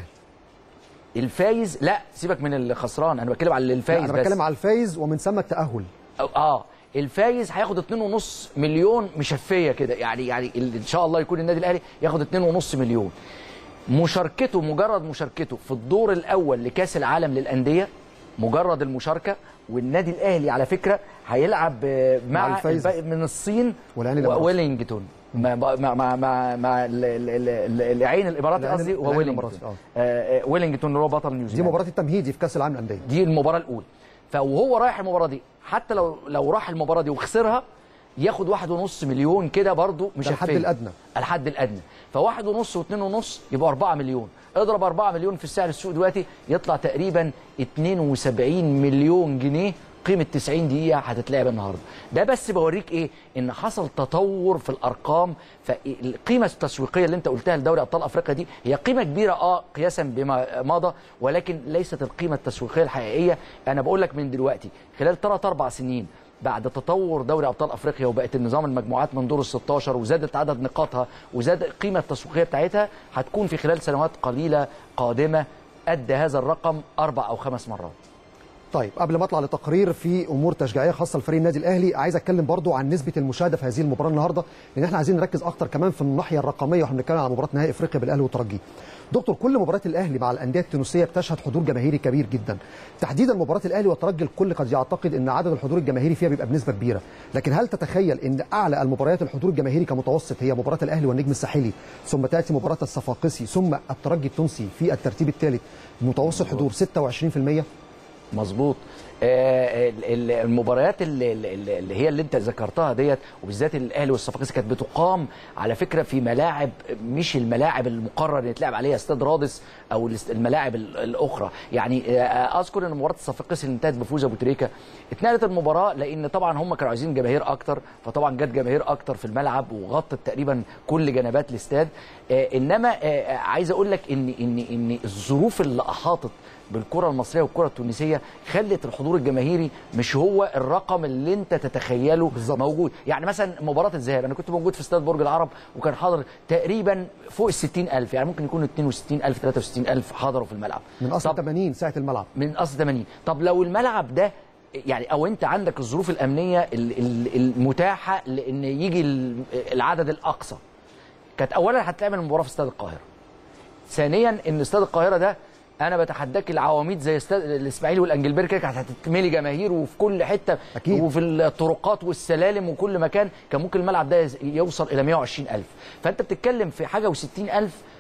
الفايز لا سيبك من الخسران انا بتكلم على لا الفايز انا بس بتكلم على الفايز ومن ثم التاهل اه الفايز هياخد 2.5 مليون مشفيه كده يعني يعني ال- ان شاء الله يكون النادي الاهلي ياخد 2.5 مليون مشاركته مجرد مشاركته في الدور الاول لكاس العالم للانديه مجرد المشاركه والنادي الاهلي على فكره هيلعب آه، مع مع الفايز. الباقي من الصين والعين الإماراتي. وويلينجتون مع مع مع مع, مع ال- ال- ال- ال- العين الاماراتي العين- قصدي العين وويلينجتون الإماراتي، آه، آه، ويلينجتون اللي هو بطل دي نيوزيلندا مباراه التمهيدي في كاس العالم للانديه دي المباراه الاولى فوهو رايح المباراه دي حتى لو لو راح المباراه دي وخسرها ياخد واحد ونص مليون كده برضو مش ده الحد الأدنى. الحد الادنى فواحد ونص واثنين ونص يبقى 4 مليون اضرب 4 مليون في السعر السوق دلوقتي يطلع تقريبا 72 مليون جنيه قيمة 90 دقيقة هتتلعب النهارده، ده بس بوريك ايه؟ ان حصل تطور في الارقام فالقيمة التسويقية اللي انت قلتها لدوري ابطال افريقيا دي هي قيمة كبيرة اه قياسا بما مضى ولكن ليست القيمة التسويقية الحقيقية، انا بقول لك من دلوقتي خلال 3 4 سنين بعد تطور دوري ابطال افريقيا وبقت النظام المجموعات من دور ال 16 وزادت عدد نقاطها وزاد القيمه التسويقيه بتاعتها هتكون في خلال سنوات قليله قادمه قد هذا الرقم اربع او خمس مرات. طيب قبل ما اطلع لتقرير في امور تشجيعيه خاصه لفريق النادي الاهلي عايز اتكلم برضو عن نسبه المشاهده في هذه المباراه النهارده لان احنا عايزين نركز اكتر كمان في الناحيه الرقميه واحنا بنتكلم عن مباراه نهائي افريقيا بالاهلي والترجي دكتور كل مباريات الاهلي مع الانديه التونسيه بتشهد حضور جماهيري كبير جدا تحديدا مباراه الاهلي والترجي الكل قد يعتقد ان عدد الحضور الجماهيري فيها بيبقى بنسبه كبيره لكن هل تتخيل ان اعلى المباريات الحضور الجماهيري كمتوسط هي مباراه الاهلي والنجم الساحلي ثم تاتي مباراه الصفاقسي ثم الترجي التونسي في الترتيب الثالث متوسط حضور 26% مظبوط آه، ال- ال- المباريات اللي, اللي اللي هي اللي انت ذكرتها ديت وبالذات الاهلي والصفاقسي كانت بتقام على فكره في ملاعب مش الملاعب المقرر ان يتلعب عليها استاد رادس او الاست- الملاعب ال- الاخرى يعني آه، اذكر ان مباراه الصفاقسي اللي انتهت بفوز ابو تريكه اتنقلت المباراه لان طبعا هم كانوا عايزين جماهير اكتر فطبعا جت جماهير اكتر في الملعب وغطت تقريبا كل جنبات الاستاد آه، انما آه، عايز اقول لك ان ان ان الظروف اللي احاطت بالكره المصريه والكره التونسيه خلت الحضور الجماهيري مش هو الرقم اللي انت تتخيله بالظبط. موجود يعني مثلا مباراه الذهاب انا كنت موجود في استاد برج العرب وكان حاضر تقريبا فوق ال 60000 يعني ممكن يكون 62000 63000 حضروا في الملعب من اصل طب 80 ساعه الملعب من اصل 80 طب لو الملعب ده يعني او انت عندك الظروف الامنيه ال- ال- المتاحه لان يجي ال- العدد الاقصى كانت اولا هتعمل المباراه في استاد القاهره ثانيا ان استاد القاهره ده انا بتحداك العواميد زي استاد الاسماعيلي والانجلبرج كده كانت هتتملي جماهير وفي كل حته أكيد. وفي الطرقات والسلالم وكل مكان كان ممكن الملعب ده يوصل الى 120000 فانت بتتكلم في حاجه و60000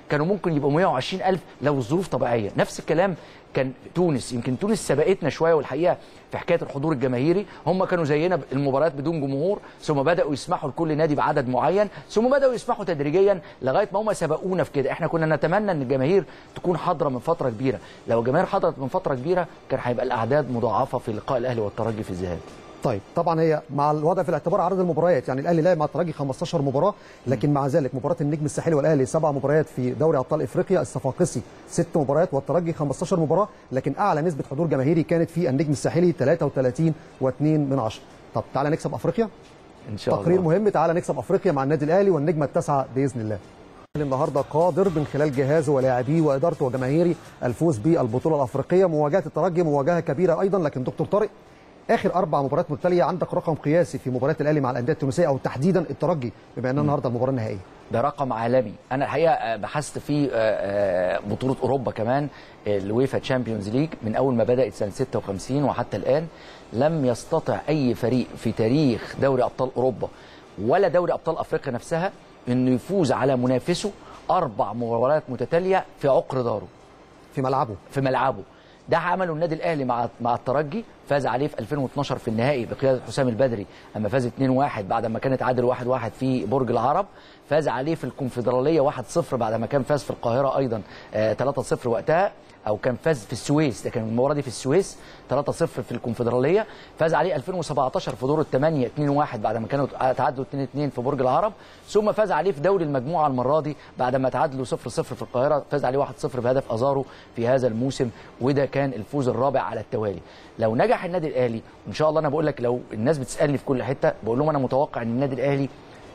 كانوا ممكن يبقوا 120 الف لو الظروف طبيعيه نفس الكلام كان تونس يمكن تونس سبقتنا شويه والحقيقه في حكايه الحضور الجماهيري هم كانوا زينا المباريات بدون جمهور ثم بداوا يسمحوا لكل نادي بعدد معين ثم بداوا يسمحوا تدريجيا لغايه ما هم سبقونا في كده احنا كنا نتمنى ان الجماهير تكون حاضره من فتره كبيره لو الجماهير حضرت من فتره كبيره كان هيبقى الاعداد مضاعفه في لقاء الاهلي والترجي في الذهاب طيب طبعا هي مع الوضع في الاعتبار عدد المباريات يعني الاهلي لعب مع الترجي 15 مباراه لكن مع ذلك مباراه النجم الساحلي والاهلي سبع مباريات في دوري ابطال افريقيا الصفاقسي ست مباريات والترجي 15 مباراه لكن اعلى نسبه حضور جماهيري كانت في النجم الساحلي 33 و2 من 10 طب تعالى نكسب افريقيا ان شاء تقرير الله مهم تعالى نكسب افريقيا مع النادي الاهلي والنجمه التاسعه باذن الله النهارده قادر من خلال جهازه ولاعبيه وادارته وجماهيري الفوز بالبطوله الافريقيه مواجهه الترجي مواجهه كبيره ايضا لكن دكتور طارق اخر اربع مباريات متتاليه عندك رقم قياسي في مباريات الاهلي مع الانديه التونسيه او تحديدا الترجي بما انها النهارده المباراه النهائيه ده رقم عالمي انا الحقيقه آه، بحثت في آه، آه، بطوله اوروبا كمان الويفا تشامبيونز ليج من اول ما بدات سنه 56 وحتى الان لم يستطع اي فريق في تاريخ دوري ابطال اوروبا ولا دوري ابطال افريقيا نفسها انه يفوز على منافسه اربع مباريات متتاليه في عقر داره في ملعبه في ملعبه ده عمله النادي الاهلي مع مع الترجي فاز عليه في 2012 في النهائي بقياده حسام البدري اما فاز 2-1 بعد ما كانت عادل 1-1 في برج العرب فاز عليه في الكونفدراليه 1-0 بعد ما كان فاز في القاهره ايضا آه، 3-0 وقتها او كان فاز في السويس ده كان المباراه دي في السويس 3-0 في الكونفدراليه فاز عليه 2017 في دور الثمانيه 2-1 بعد ما كانوا تعادلوا 2-2 في برج العرب ثم فاز عليه في دوري المجموعه المره دي بعد ما تعادلوا 0-0 في القاهره فاز عليه 1-0 بهدف ازارو في هذا الموسم وده كان الفوز الرابع على التوالي لو نجح النادي الاهلي وان شاء الله انا بقول لك لو الناس بتسالني في كل حته بقول لهم انا متوقع ان النادي الاهلي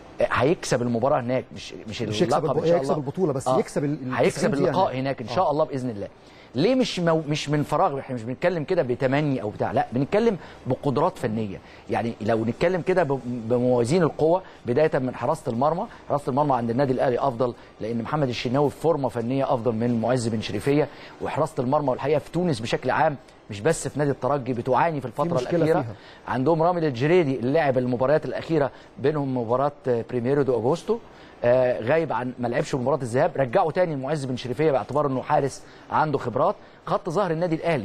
هيكسب المباراه هناك مش مش مش يكسب اللقب الب- ان شاء يكسب الله البطولة، بس يكسب ال- ال هيكسب 90 دقيقة اللقاء هناك. هناك ان شاء الله باذن الله ليه مش مو مش من فراغ احنا مش بنتكلم كده بتمني او بتاع لا بنتكلم بقدرات فنيه يعني لو نتكلم كده ب- بموازين القوه بدايه من حراسه المرمى حراسه المرمى عند النادي الاهلي افضل لان محمد الشناوي في فورمه فنيه افضل من معز بن شريفيه وحراسه المرمى والحقيقه في تونس بشكل عام مش بس في نادي الترجي بتعاني في الفتره مشكلة الاخيره فيها. عندهم رامي الجريدي اللي لعب المباريات الاخيره بينهم مباراه آه، بريميرو دو اغوستو آه، غايب عن ما لعبش مباراه الذهاب رجعه تاني المعز بن شريفيه باعتبار انه حارس عنده خبرات خط ظهر النادي الاهلي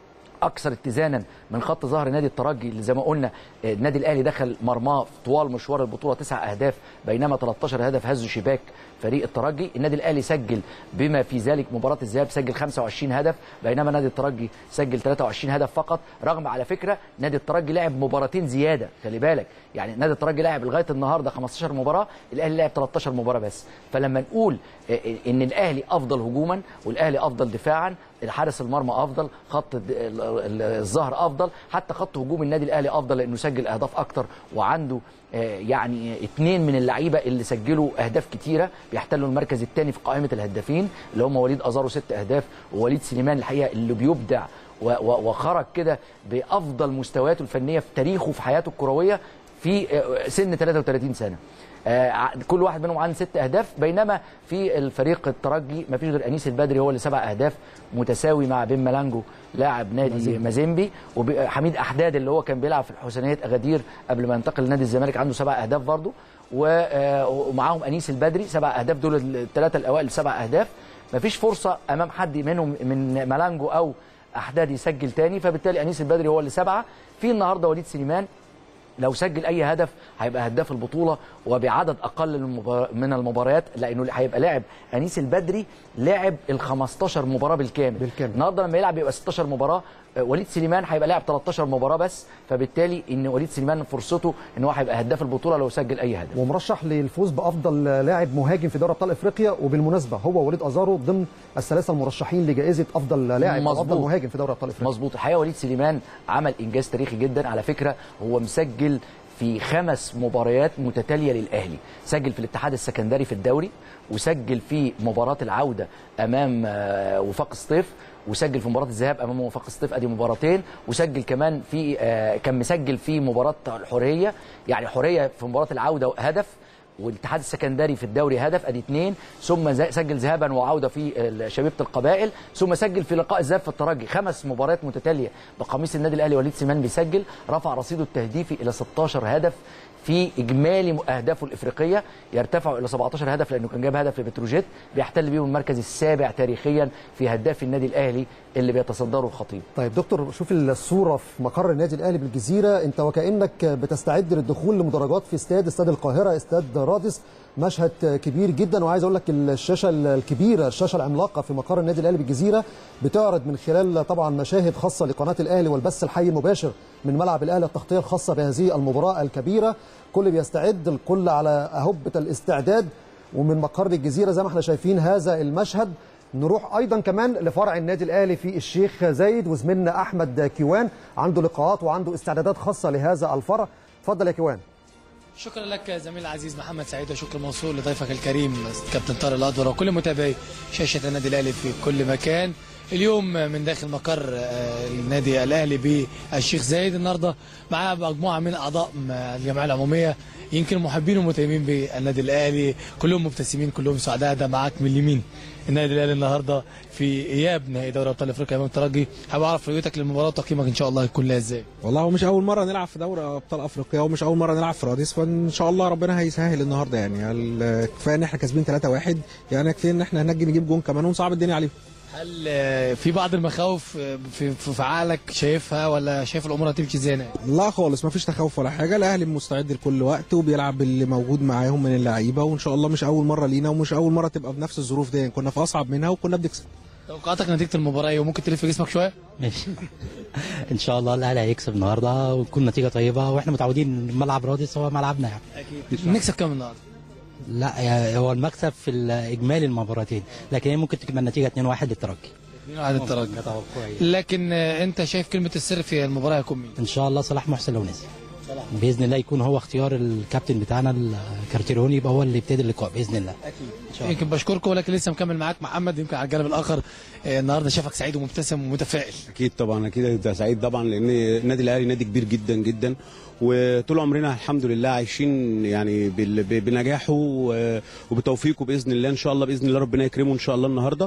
اكثر اتزانا من خط ظهر نادي الترجي اللي زي ما قلنا آه، النادي الاهلي دخل مرماه طوال مشوار البطوله تسع اهداف بينما 13 هدف هزوا شباك فريق الترجي النادي الاهلي سجل بما في ذلك مباراه الذهاب سجل 25 هدف بينما نادي الترجي سجل 23 هدف فقط رغم على فكره نادي الترجي لعب مباراتين زياده خلي بالك يعني نادي الترجي لعب لغايه النهارده 15 مباراه الاهلي لعب 13 مباراه بس فلما نقول آه، ان الاهلي افضل هجوما والاهلي افضل دفاعا حارس المرمى افضل خط الد- ال- ال- الظهر افضل حتى خط هجوم النادي الاهلي افضل لانه سجل اهداف اكتر وعنده آه، يعني اثنين من اللعيبه اللي سجلوا اهداف كتيره بيحتلوا المركز الثاني في قائمه الهدافين اللي هم وليد ازارو ست اهداف ووليد سليمان الحقيقه اللي بيبدع و- و- وخرج كده بافضل مستوياته الفنيه في تاريخه في حياته الكرويه في آه، سن 33 سنه آه، ع- كل واحد منهم عنده ست اهداف بينما في الفريق الترجي ما فيش غير انيس البدري هو اللي سبع اهداف متساوي مع بن ملانجو لاعب نادي مازيمبي وحميد احداد اللي هو كان بيلعب في الحسينيه اغادير قبل ما ينتقل لنادي الزمالك عنده سبع اهداف برضه و- آه، ومعاهم انيس البدري سبع اهداف دول الثلاثه الاوائل سبع اهداف ما فيش فرصه امام حد منهم من ملانجو او احداد يسجل تاني فبالتالي انيس البدري هو اللي سبعه في النهارده وليد سليمان لو سجل اي هدف هيبقى هداف البطوله وبعدد اقل المبار- من المباريات لانه هيبقى لاعب انيس البدري لعب ال 15 مباراه بالكامل بالكامل. النهارده لما يلعب يبقى 16 مباراه آه، وليد سليمان هيبقى لاعب 13 مباراه بس فبالتالي ان وليد سليمان فرصته ان هو هيبقى هداف البطوله لو سجل اي هدف ومرشح للفوز بافضل لاعب مهاجم في دوري ابطال افريقيا وبالمناسبه هو وليد ازارو ضمن الثلاثه المرشحين لجائزه افضل لاعب او افضل مظبوط. مهاجم في دوري ابطال افريقيا مظبوط الحقيقه وليد سليمان عمل انجاز تاريخي جدا على فكره هو مسجل في خمس مباريات متتاليه للاهلي سجل في الاتحاد السكندري في الدوري وسجل في مباراه العوده امام آه، وفاق سطيف وسجل في مباراه الذهاب امام وفاق سطيف ادي مباراتين وسجل كمان في آه، كان مسجل في مباراه الحريه يعني حريه في مباراه العوده هدف والاتحاد السكندري في الدوري هدف ادي اثنين ثم ز- سجل ذهابا وعوده في ال- شبيبه القبائل ثم سجل في لقاء الذهاب في الترجي خمس مباريات متتاليه بقميص النادي الاهلي وليد سليمان بيسجل رفع رصيده التهديفي الى 16 هدف في اجمالي اهدافه الافريقيه يرتفع الى 17 هدف لانه كان جاب هدف لبتروجيت بيحتل بيهم المركز السابع تاريخيا في هداف النادي الاهلي اللي بيتصدره الخطيب طيب دكتور شوف الصوره في مقر النادي الاهلي بالجزيره انت وكانك بتستعد للدخول لمدرجات في استاد استاد القاهره استاد رادس مشهد كبير جدا وعايز اقول لك الشاشه الكبيره الشاشه العملاقه في مقر النادي الاهلي بالجزيره بتعرض من خلال طبعا مشاهد خاصه لقناه الاهلي والبث الحي المباشر من ملعب الاهلي التغطيه الخاصه بهذه المباراه الكبيره كل بيستعد الكل على اهبه الاستعداد ومن مقر الجزيره زي ما احنا شايفين هذا المشهد نروح ايضا كمان لفرع النادي الاهلي في الشيخ زايد وزميلنا احمد كيوان عنده لقاءات وعنده استعدادات خاصه لهذا الفرع اتفضل يا كيوان شكرا لك زميل العزيز محمد سعيد وشكر موصول لضيفك الكريم كابتن طارق الادور وكل متابعي شاشه النادي الاهلي في كل مكان اليوم من داخل مقر آه، النادي الاهلي بالشيخ زايد النهارده معاه مجموعه من اعضاء الجمعيه العموميه يمكن محبين ومتيمين بالنادي الاهلي كلهم مبتسمين كلهم سعداء ده معاك من اليمين النادي الاهلي النهارده في اياب نهائي دوري ابطال افريقيا امام الترجي حابب اعرف رؤيتك للمباراه وتقييمك ان شاء الله هيكون لها ازاي والله هو مش اول مره نلعب في دوري ابطال افريقيا ومش اول مره نلعب في رادس فان شاء الله ربنا هيسهل النهارده يعني ال- كفايه ان احنا كاسبين 3-1 يعني كفايه ان احنا هنجي نجيب جون كمان ونصعب الدنيا عليهم هل آه، في بعض المخاوف آه، في في في عقلك شايفها ولا شايف الامور هتمشي ازاي هنا؟ لا خالص ما فيش تخوف ولا حاجه الاهلي مستعد لكل وقت وبيلعب اللي موجود معاهم من اللعيبه وان شاء الله مش اول مره لينا ومش اول مره تبقى بنفس الظروف دي كنا في اصعب منها وكنا بنكسب توقعاتك نتيجه المباراه ايه وممكن تلف جسمك شويه؟ ماشي ان شاء الله الاهلي هيكسب النهارده وتكون نتيجه طيبه واحنا متعودين ملعب رادس هو ملعبنا يعني اكيد نكسب كام النهارده؟ لا يعني هو المكسب في الاجمالي المباراتين لكن هي ممكن تبقى النتيجه 2-1 للترجي 2 1 الترجي ده توقعي لكن آه، انت شايف كلمه السر في المباراه هيكون مين؟ ان شاء الله صلاح محسن لو نزل باذن الله يكون هو اختيار الكابتن بتاعنا الكارتيروني يبقى هو اللي يبتدي اللقاء باذن الله اكيد ان شاء الله يمكن بشكركم ولكن لسه مكمل معاك محمد يمكن على الجانب الاخر آه، النهارده شافك سعيد ومبتسم ومتفائل اكيد طبعا اكيد انت سعيد طبعا لان النادي الاهلي نادي كبير جدا جدا وطول عمرنا الحمد لله عايشين يعني بال- ب- بنجاحه و- وبتوفيقه باذن الله ان شاء الله باذن الله ربنا يكرمه ان شاء الله النهارده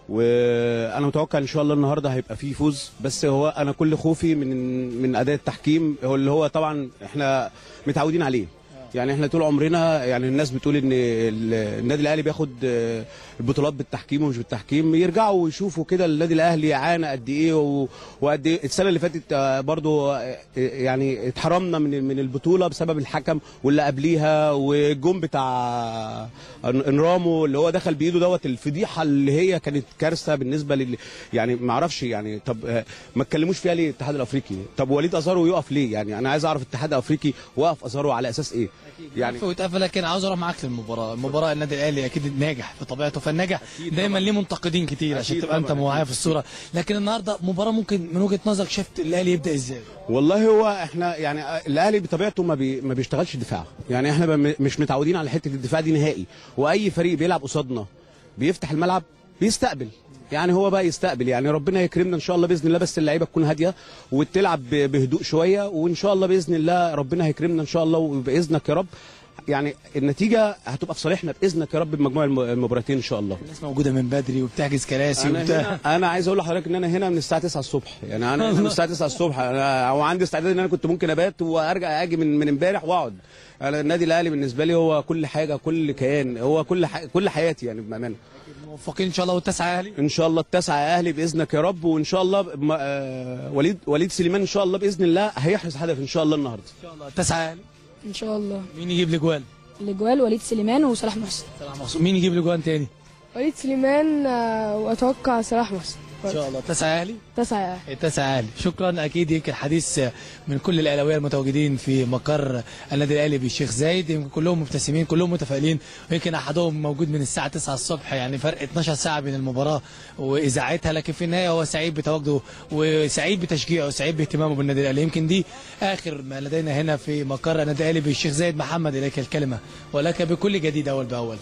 وانا متوقع ان شاء الله النهارده هيبقى فيه فوز بس هو انا كل خوفي من من اداء التحكيم هو اللي هو طبعا احنا متعودين عليه يعني احنا طول عمرنا يعني الناس بتقول ان ال- النادي الاهلي بياخد آه، البطولات بالتحكيم ومش بالتحكيم يرجعوا ويشوفوا كده النادي الاهلي عانى قد ايه و- وقد ايه السنه اللي فاتت آه، برضو آه، يعني اتحرمنا من من البطوله بسبب الحكم واللي قبليها والجون بتاع انرامو اللي هو دخل بايده دوت الفضيحه اللي هي كانت كارثه بالنسبه لل يعني ما اعرفش يعني طب آه، ما اتكلموش فيها ليه الاتحاد الافريقي طب وليد ازارو يقف ليه يعني انا عايز اعرف الاتحاد الافريقي وقف ازارو على اساس ايه يعني واتقفل لكن عاوز اروح معاك للمباراه المباراه النادي الاهلي اكيد ناجح بطبيعته فالناجح دايما ليه منتقدين كتير عشان أكيد تبقى انت طبعاً، معايا أكيد. في الصوره لكن النهارده مباراه ممكن من وجهه نظرك شفت الاهلي يبدا ازاي والله هو احنا يعني الاهلي بطبيعته ما بي ما بيشتغلش دفاع يعني احنا ب- مش متعودين على حته الدفاع دي نهائي واي فريق بيلعب قصادنا بيفتح الملعب بيستقبل يعني هو بقى يستقبل يعني ربنا يكرمنا ان شاء الله باذن الله بس اللعيبه تكون هاديه وتلعب ب- بهدوء شويه وان شاء الله باذن الله ربنا هيكرمنا ان شاء الله وباذنك يا رب يعني النتيجه هتبقى في صالحنا باذنك يا رب بمجموع الم- المباراتين ان شاء الله الناس موجوده من بدري وبتحجز كراسي انا وبتاع هنا انا عايز اقول لحضرتك ان انا هنا من الساعه 9 الصبح يعني انا هنا من الساعه 9 الصبح انا وعندي استعداد ان انا كنت ممكن ابات وارجع اجي من من امبارح واقعد انا النادي الاهلي بالنسبه لي هو كل حاجه كل كيان هو كل ح... كل حياتي يعني بامانه موفقين ان شاء الله والتسعه اهلي ان شاء الله التسعه يا اهلي باذنك يا رب وان شاء الله ب... آه... وليد وليد سليمان ان شاء الله باذن الله هيحرز هدف ان شاء الله النهارده ان شاء الله التسعه اهلي ان شاء الله مين يجيب الاجوال الاجوال وليد سليمان وصلاح محسن صلاح محسن مين يجيب الاجوال تاني وليد سليمان آه، واتوقع صلاح محسن ان شاء الله التسعه اهلي تسعة التسعة اهلي شكرا اكيد يمكن حديث من كل الاهلاويه المتواجدين في مقر النادي الاهلي بالشيخ زايد يمكن كلهم مبتسمين كلهم متفائلين ويمكن احدهم موجود من الساعه 9 الصبح يعني فرق 12 ساعه بين المباراه واذاعتها لكن في النهايه هو سعيد بتواجده وسعيد بتشجيعه وسعيد باهتمامه بالنادي الاهلي يمكن دي اخر ما لدينا هنا في مقر النادي الاهلي بالشيخ زايد محمد اليك الكلمه ولك بكل جديد اول باول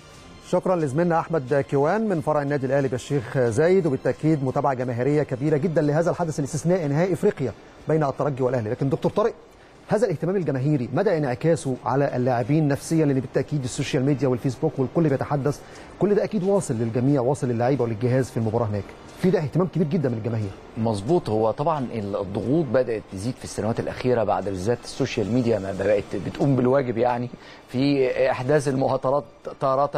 شكرا لزميلنا احمد كيوان من فرع النادي الاهلي بالشيخ زايد وبالتاكيد متابعه جماهيريه كبيره جدا لهذا الحدث الاستثنائي نهائي افريقيا بين الترجي والاهلي لكن دكتور طارق هذا الاهتمام الجماهيري مدى انعكاسه على اللاعبين نفسيا لان بالتاكيد السوشيال ميديا والفيسبوك والكل بيتحدث كل ده اكيد واصل للجميع واصل للعيبه وللجهاز في المباراه هناك في ده اهتمام كبير جدا من الجماهير مظبوط هو طبعا الضغوط بدات تزيد في السنوات الاخيره بعد بالذات السوشيال ميديا ما بقت بتقوم بالواجب يعني في احداث المهاترات تاره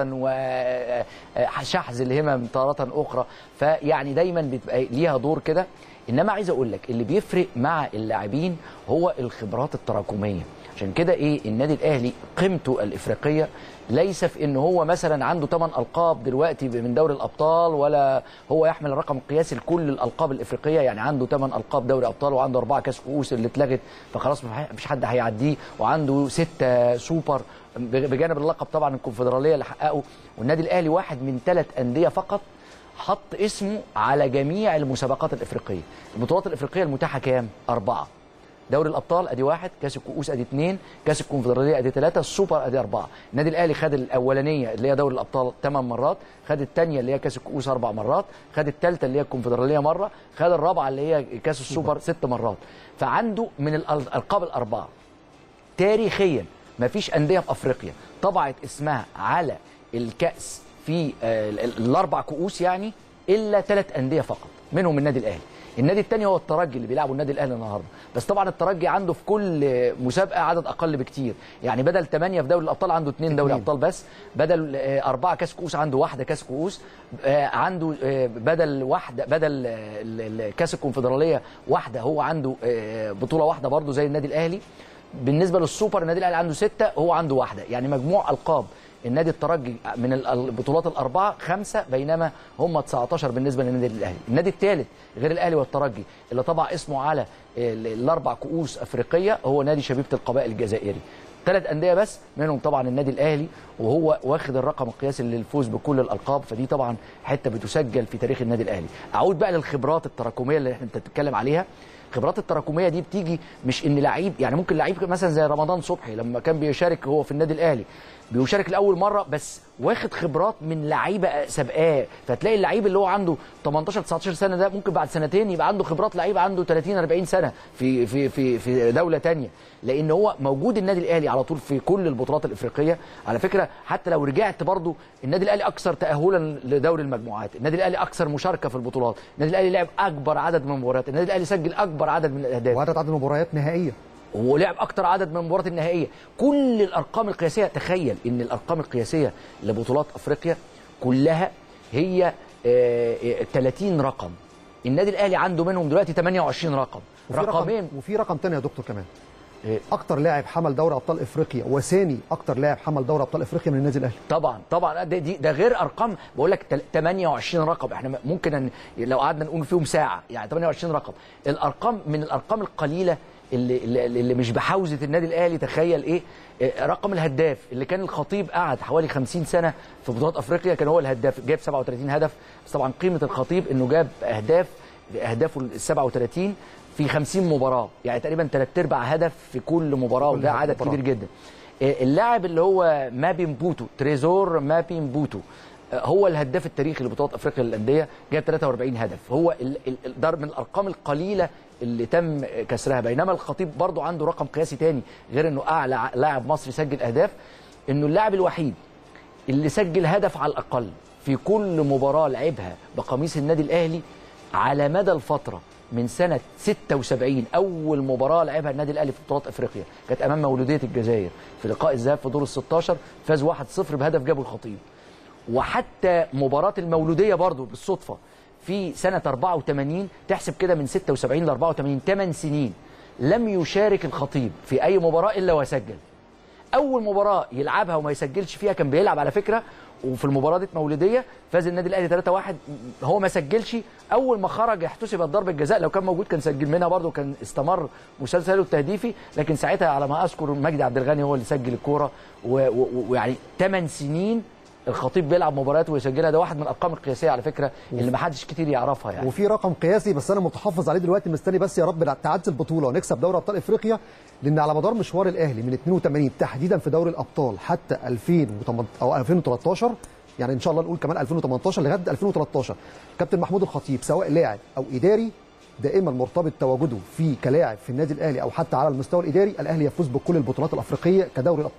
وشحذ الهمم تاره اخرى فيعني دايما بتبقى ليها دور كده انما عايز اقول لك اللي بيفرق مع اللاعبين هو الخبرات التراكميه عشان كده ايه النادي الاهلي قيمته الافريقيه ليس في ان هو مثلا عنده 8 القاب دلوقتي من دوري الابطال ولا هو يحمل الرقم القياسي لكل الالقاب الافريقيه يعني عنده 8 القاب دوري ابطال وعنده اربعه كاس كؤوس اللي اتلغت فخلاص مفيش حد هيعديه وعنده سته سوبر بجانب اللقب طبعا الكونفدراليه اللي حققه والنادي الاهلي واحد من ثلاث انديه فقط حط اسمه على جميع المسابقات الافريقيه البطولات الافريقيه المتاحه كام اربعه دوري الابطال ادي واحد كاس الكؤوس ادي اثنين كاس الكونفدراليه ادي ثلاثه السوبر ادي اربعه النادي الاهلي خد الاولانيه اللي هي دوري الابطال ثمان مرات خد الثانيه اللي هي كاس الكؤوس اربع مرات خد الثالثه اللي هي الكونفدراليه مره خد الرابعه اللي هي كاس السوبر ست مرات فعنده من الالقاب الاربعه تاريخيا ما فيش انديه في افريقيا طبعت اسمها على الكاس في الاربع كؤوس يعني الا ثلاث انديه فقط منهم النادي الاهلي النادي الثاني هو الترجي اللي بيلعبوا النادي الاهلي النهارده بس طبعا الترجي عنده في كل مسابقه عدد اقل بكتير يعني بدل 8 في دوري الابطال عنده 2 دوري ابطال بس بدل أربعة كاس كؤوس عنده واحده كاس كؤوس عنده بدل واحده بدل كاس الكونفدراليه واحده هو عنده بطوله واحده برضه زي النادي الاهلي بالنسبه للسوبر النادي الاهلي عنده سته هو عنده واحده يعني مجموع القاب النادي الترجي من البطولات الاربعه خمسه بينما هم 19 بالنسبه للنادي الاهلي النادي الثالث غير الاهلي والترجي اللي طبع اسمه على الاربع كؤوس افريقيه هو نادي شبيبه القبائل الجزائري ثلاث انديه بس منهم طبعا النادي الاهلي وهو واخد الرقم القياسي للفوز بكل الالقاب فدي طبعا حته بتسجل في تاريخ النادي الاهلي اعود بقى للخبرات التراكميه اللي انت بتتكلم عليها الخبرات التراكميه دي بتيجي مش ان لعيب يعني ممكن لعيب مثلا زي رمضان صبحي لما كان بيشارك هو في النادي الاهلي بيشارك لاول مره بس واخد خبرات من لعيبه سابقاه فتلاقي اللعيب اللي هو عنده 18 19 سنه ده ممكن بعد سنتين يبقى عنده خبرات لعيب عنده 30 40 سنه في في في في دوله تانية لان هو موجود النادي الاهلي على طول في كل البطولات الافريقيه على فكره حتى لو رجعت برضو النادي الاهلي اكثر تاهلا لدوري المجموعات النادي الاهلي اكثر مشاركه في البطولات النادي الاهلي لعب اكبر عدد من المباريات النادي الاهلي سجل اكبر عدد من الاهداف وعدد عدد مباريات نهائيه ولعب اكتر عدد من المباريات النهائيه كل الارقام القياسيه تخيل ان الارقام القياسيه لبطولات افريقيا كلها هي 30 رقم النادي الاهلي عنده منهم دلوقتي 28 رقم وفي رقمين رقم وفي رقم تاني يا دكتور كمان اكتر لاعب حمل دوري ابطال افريقيا وثاني اكتر لاعب حمل دوري ابطال افريقيا من النادي الاهلي طبعا طبعا ده دي ده غير ارقام بقول لك 28 رقم احنا ممكن أن لو قعدنا نقول فيهم ساعه يعني 28 رقم الارقام من الارقام القليله اللي اللي, اللي مش بحوزه النادي الاهلي تخيل ايه رقم الهداف اللي كان الخطيب قعد حوالي 50 سنه في بطولات افريقيا كان هو الهداف جاب 37 هدف بس طبعا قيمه الخطيب انه جاب اهداف اهدافه ال 37 في 50 مباراه يعني تقريبا ثلاث ارباع هدف في كل مباراه وده عدد مباراة. كبير جدا اللاعب اللي هو مابي مبوتو تريزور مابي مبوتو هو الهداف التاريخي لبطولات افريقيا للانديه جاب 43 هدف هو ده من الارقام القليله اللي تم كسرها بينما الخطيب برضو عنده رقم قياسي تاني غير انه اعلى لاعب مصري سجل اهداف انه اللاعب الوحيد اللي سجل هدف على الاقل في كل مباراه لعبها بقميص النادي الاهلي على مدى الفتره من سنه 76 اول مباراه لعبها النادي الاهلي في بطولات افريقيا كانت امام مولوديه الجزائر في لقاء الذهاب في دور ال 16 فاز 1-0 بهدف جابه الخطيب وحتى مباراه المولوديه برضو بالصدفه في سنه 84 تحسب كده من 76 ل 84 8 سنين لم يشارك الخطيب في اي مباراه الا وسجل اول مباراه يلعبها وما يسجلش فيها كان بيلعب على فكره وفي المباراه دي مولوديه فاز النادي الاهلي 3-1 هو ما سجلش اول ما خرج احتسبت ضربه جزاء لو كان موجود كان سجل منها برده كان استمر مسلسله التهديفي لكن ساعتها على ما اذكر مجدي عبد الغني هو اللي سجل الكوره ويعني 8 سنين الخطيب بيلعب مباريات ويسجلها ده واحد من الارقام القياسيه على فكره اللي ما حدش كتير يعرفها يعني وفي رقم قياسي بس انا متحفظ عليه دلوقتي مستني بس يا رب تعدي البطوله ونكسب دوري ابطال افريقيا لان على مدار مشوار الاهلي من 82 تحديدا في دوري الابطال حتى 2008 او 2013 يعني ان شاء الله نقول كمان 2018 لغايه 2013 كابتن محمود الخطيب سواء لاعب او اداري دائما مرتبط تواجده في كلاعب في النادي الاهلي او حتى على المستوى الاداري الاهلي يفوز بكل البطولات الافريقيه كدوري الابطال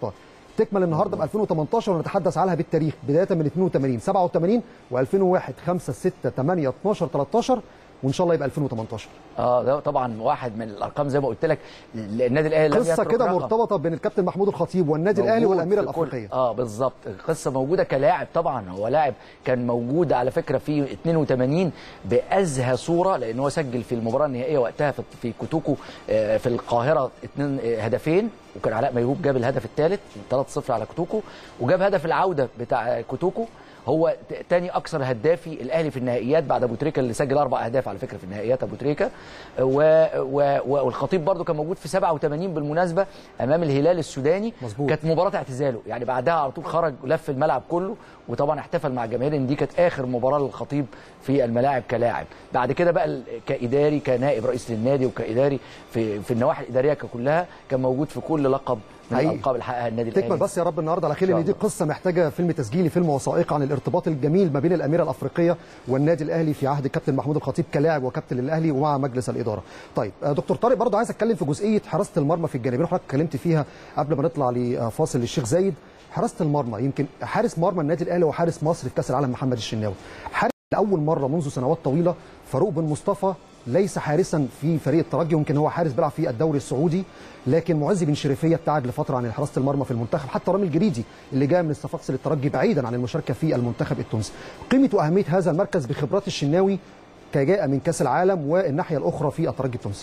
تكمل النهارده ب 2018 ونتحدث عنها بالتاريخ بدايه من 82 87 و2001 5 6 8 12 13 وان شاء الله يبقى 2018 اه ده طبعا واحد من الارقام زي ما قلت لك النادي الاهلي لم قصه يترك كده رقم. مرتبطه بين الكابتن محمود الخطيب والنادي الاهلي موجود والاميره في كل- الافريقيه اه بالظبط القصه موجوده كلاعب طبعا هو لاعب كان موجود على فكره في 82 بازهى صوره لان هو سجل في المباراه النهائيه وقتها في- في كوتوكو آه، في القاهره اتنين آه، هدفين وكان علاء ميهوب جاب الهدف الثالث 3-0 على كوتوكو وجاب هدف العوده بتاع كوتوكو هو ت- تاني اكثر هدافي الاهلي في النهائيات بعد ابو تريكه اللي سجل اربع اهداف على فكره في النهائيات ابو تريكه و... و... و... والخطيب برضو كان موجود في 87 بالمناسبه امام الهلال السوداني مظبوط. كانت مباراه اعتزاله يعني بعدها على طول خرج لف الملعب كله وطبعا احتفل مع الجماهير ان دي كانت اخر مباراه للخطيب في الملاعب كلاعب بعد كده بقى ال- كاداري كنائب رئيس للنادي وكاداري في في النواحي الاداريه كلها كان موجود في كل لقب من حقيقي. الالقاب اللي حققها النادي تكمل الاهلي بس يا رب النهارده على خير إن شاء ان دي الله. قصه محتاجه فيلم تسجيلي فيلم وثائقي عن الارتباط الجميل ما بين الاميره الافريقيه والنادي الاهلي في عهد الكابتن محمود الخطيب كلاعب وكابتن للاهلي ومع مجلس الاداره. طيب آه، دكتور طارق برضه عايز اتكلم في جزئيه حراسه المرمى في الجانبين وحضرتك اتكلمت فيها قبل ما نطلع لفاصل للشيخ زايد حراسه المرمى يمكن حارس مرمى النادي الاهلي وحارس مصر في كاس العالم محمد الشناوي. حارس لاول مره منذ سنوات طويله فاروق بن مصطفى ليس حارسا في فريق الترجي يمكن هو حارس بيلعب في الدوري السعودي لكن معز بن شريفيه ابتعد لفتره عن حراسه المرمى في المنتخب حتى رامي الجريدي اللي جاء من الصفاقس للترجي بعيدا عن المشاركه في المنتخب التونسي قيمه واهميه هذا المركز بخبرات الشناوي كجاء من كاس العالم والناحيه الاخرى في الترجي التونسي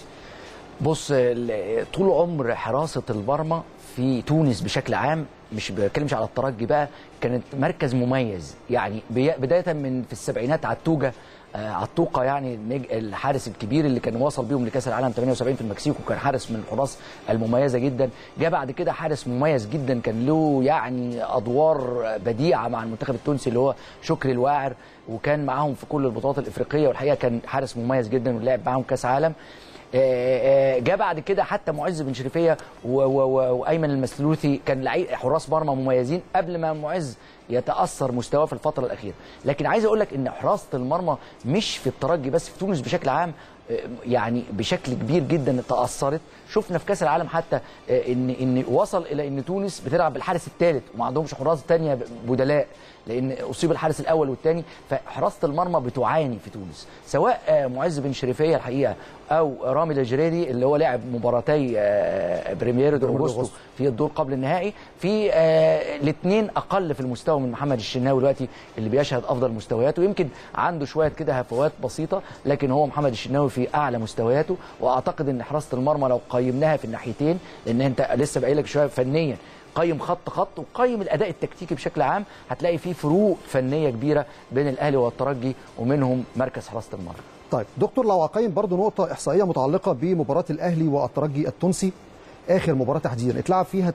بص ال- طول عمر حراسه المرمى في تونس بشكل عام مش بتكلمش على الترجي بقى كانت مركز مميز يعني بي- بدايه من في السبعينات عتوجه آه، عطوقه يعني النج- الحارس الكبير اللي كان وصل بيهم لكاس العالم 78 في المكسيك وكان حارس من الحراس المميزه جدا جاء بعد كده حارس مميز جدا كان له يعني ادوار بديعه مع المنتخب التونسي اللي هو شكري الواعر وكان معاهم في كل البطولات الافريقيه والحقيقه كان حارس مميز جدا ولعب معاهم كاس عالم آه، آه، جاء بعد كده حتى معز بن شريفيه و- و- و- وايمن المسلوثي كان لعيب حراس مرمى مميزين قبل ما معز يتاثر مستواه في الفتره الاخيره لكن عايز اقول لك ان حراسه المرمى مش في الترجي بس في تونس بشكل عام آه، يعني بشكل كبير جدا تاثرت شفنا في كاس العالم حتى آه، ان ان وصل الى ان تونس بتلعب بالحارس الثالث وما عندهمش حراس تانية بدلاء لان اصيب الحارس الاول والثاني فحراسه المرمى بتعاني في تونس سواء آه، معز بن شريفيه الحقيقه او رامي الجريري اللي هو لعب مباراتي آه، بريميرو دو اوغوستو في الدور قبل النهائي في الاثنين اقل في المستوى من محمد الشناوي دلوقتي اللي بيشهد افضل مستوياته يمكن عنده شويه كده هفوات بسيطه لكن هو محمد الشناوي في اعلى مستوياته واعتقد ان حراسه المرمى لو قيمناها في الناحيتين لان انت لسه بقايل لك شويه فنيا قيم خط خط وقيم الاداء التكتيكي بشكل عام هتلاقي فيه فروق فنيه كبيره بين الاهلي والترجي ومنهم مركز حراسه المرمى طيب دكتور لو اقيم برضو نقطه احصائيه متعلقه بمباراه الاهلي والترجي التونسي اخر مباراه تحديدا اتلعب فيها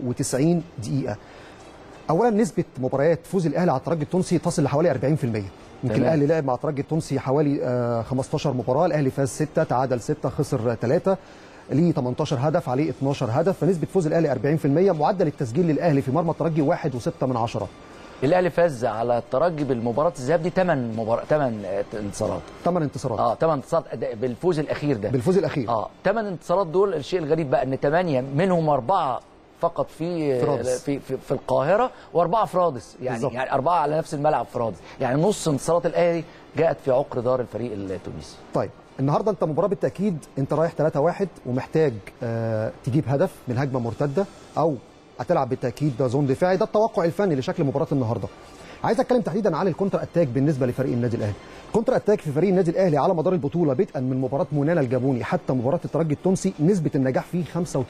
98 دقيقه اولا نسبه مباريات فوز الاهلي على الترجي التونسي تصل لحوالي 40% يمكن تمام. الاهلي لعب مع الترجي التونسي حوالي آه، 15 مباراه الاهلي فاز 6 تعادل 6 خسر 3 ليه 18 هدف عليه 12 هدف فنسبه فوز الاهلي 40% معدل التسجيل للاهلي في مرمى الترجي 1.6 من عشرة الاهلي فاز على الترجي بالمباراه الذهاب دي 8 مباراه 8 انتصارات 8 انتصارات اه 8 انتصارات أداء بالفوز الاخير ده بالفوز الاخير اه 8 انتصارات دول الشيء الغريب بقى ان 8 منهم اربعه فقط في في رادس. في في, في القاهره واربعه في رادس يعني بالظبط. يعني اربعه على نفس الملعب في رادس يعني نص انتصارات الاهلي جاءت في عقر دار الفريق التونسي طيب النهارده انت مباراه بالتاكيد انت رايح 3-1 ومحتاج آه تجيب هدف من هجمه مرتده او هتلعب بالتاكيد ده زون دفاعي ده التوقع الفني لشكل مباراه النهارده عايز اتكلم تحديدا عن الكونتر اتاك بالنسبه لفريق النادي الاهلي الكونتر اتاك في فريق النادي الاهلي على مدار البطوله بدءا من مباراه مونانا الجابوني حتى مباراه الترجي التونسي نسبه النجاح فيه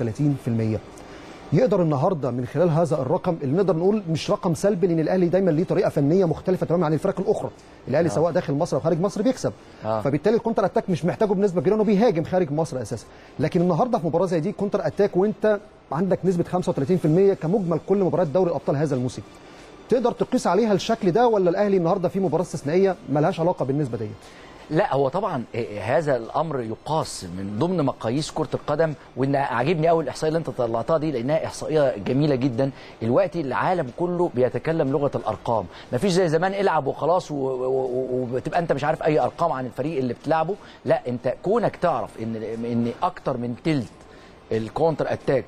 35% يقدر النهارده من خلال هذا الرقم اللي نقدر نقول مش رقم سلبي لان الاهلي دايما ليه طريقه فنيه مختلفه تماما عن الفرق الاخرى الاهلي آه. سواء داخل مصر او خارج مصر بيكسب آه. فبالتالي الكونتر اتاك مش محتاجه بنسبه كبيره انه بيهاجم خارج مصر اساسا لكن النهارده في مباراه زي دي كونتر اتاك وانت عندك نسبه 35% كمجمل كل مباريات دوري الابطال هذا الموسم تقدر تقيس عليها الشكل ده ولا الاهلي النهارده في مباراه استثنائيه ملهاش علاقه بالنسبه ديت لا هو طبعا إيه، هذا الامر يقاس من ضمن مقاييس كره القدم وان عاجبني قوي الاحصائيه اللي انت طلعتها دي لانها احصائيه جميله جدا دلوقتي العالم كله بيتكلم لغه الارقام مفيش زي زمان العب وخلاص و- و- و- وبتبقى انت مش عارف اي ارقام عن الفريق اللي بتلعبه لا انت كونك تعرف ان ان اكتر من تلت الكونتر اتاكس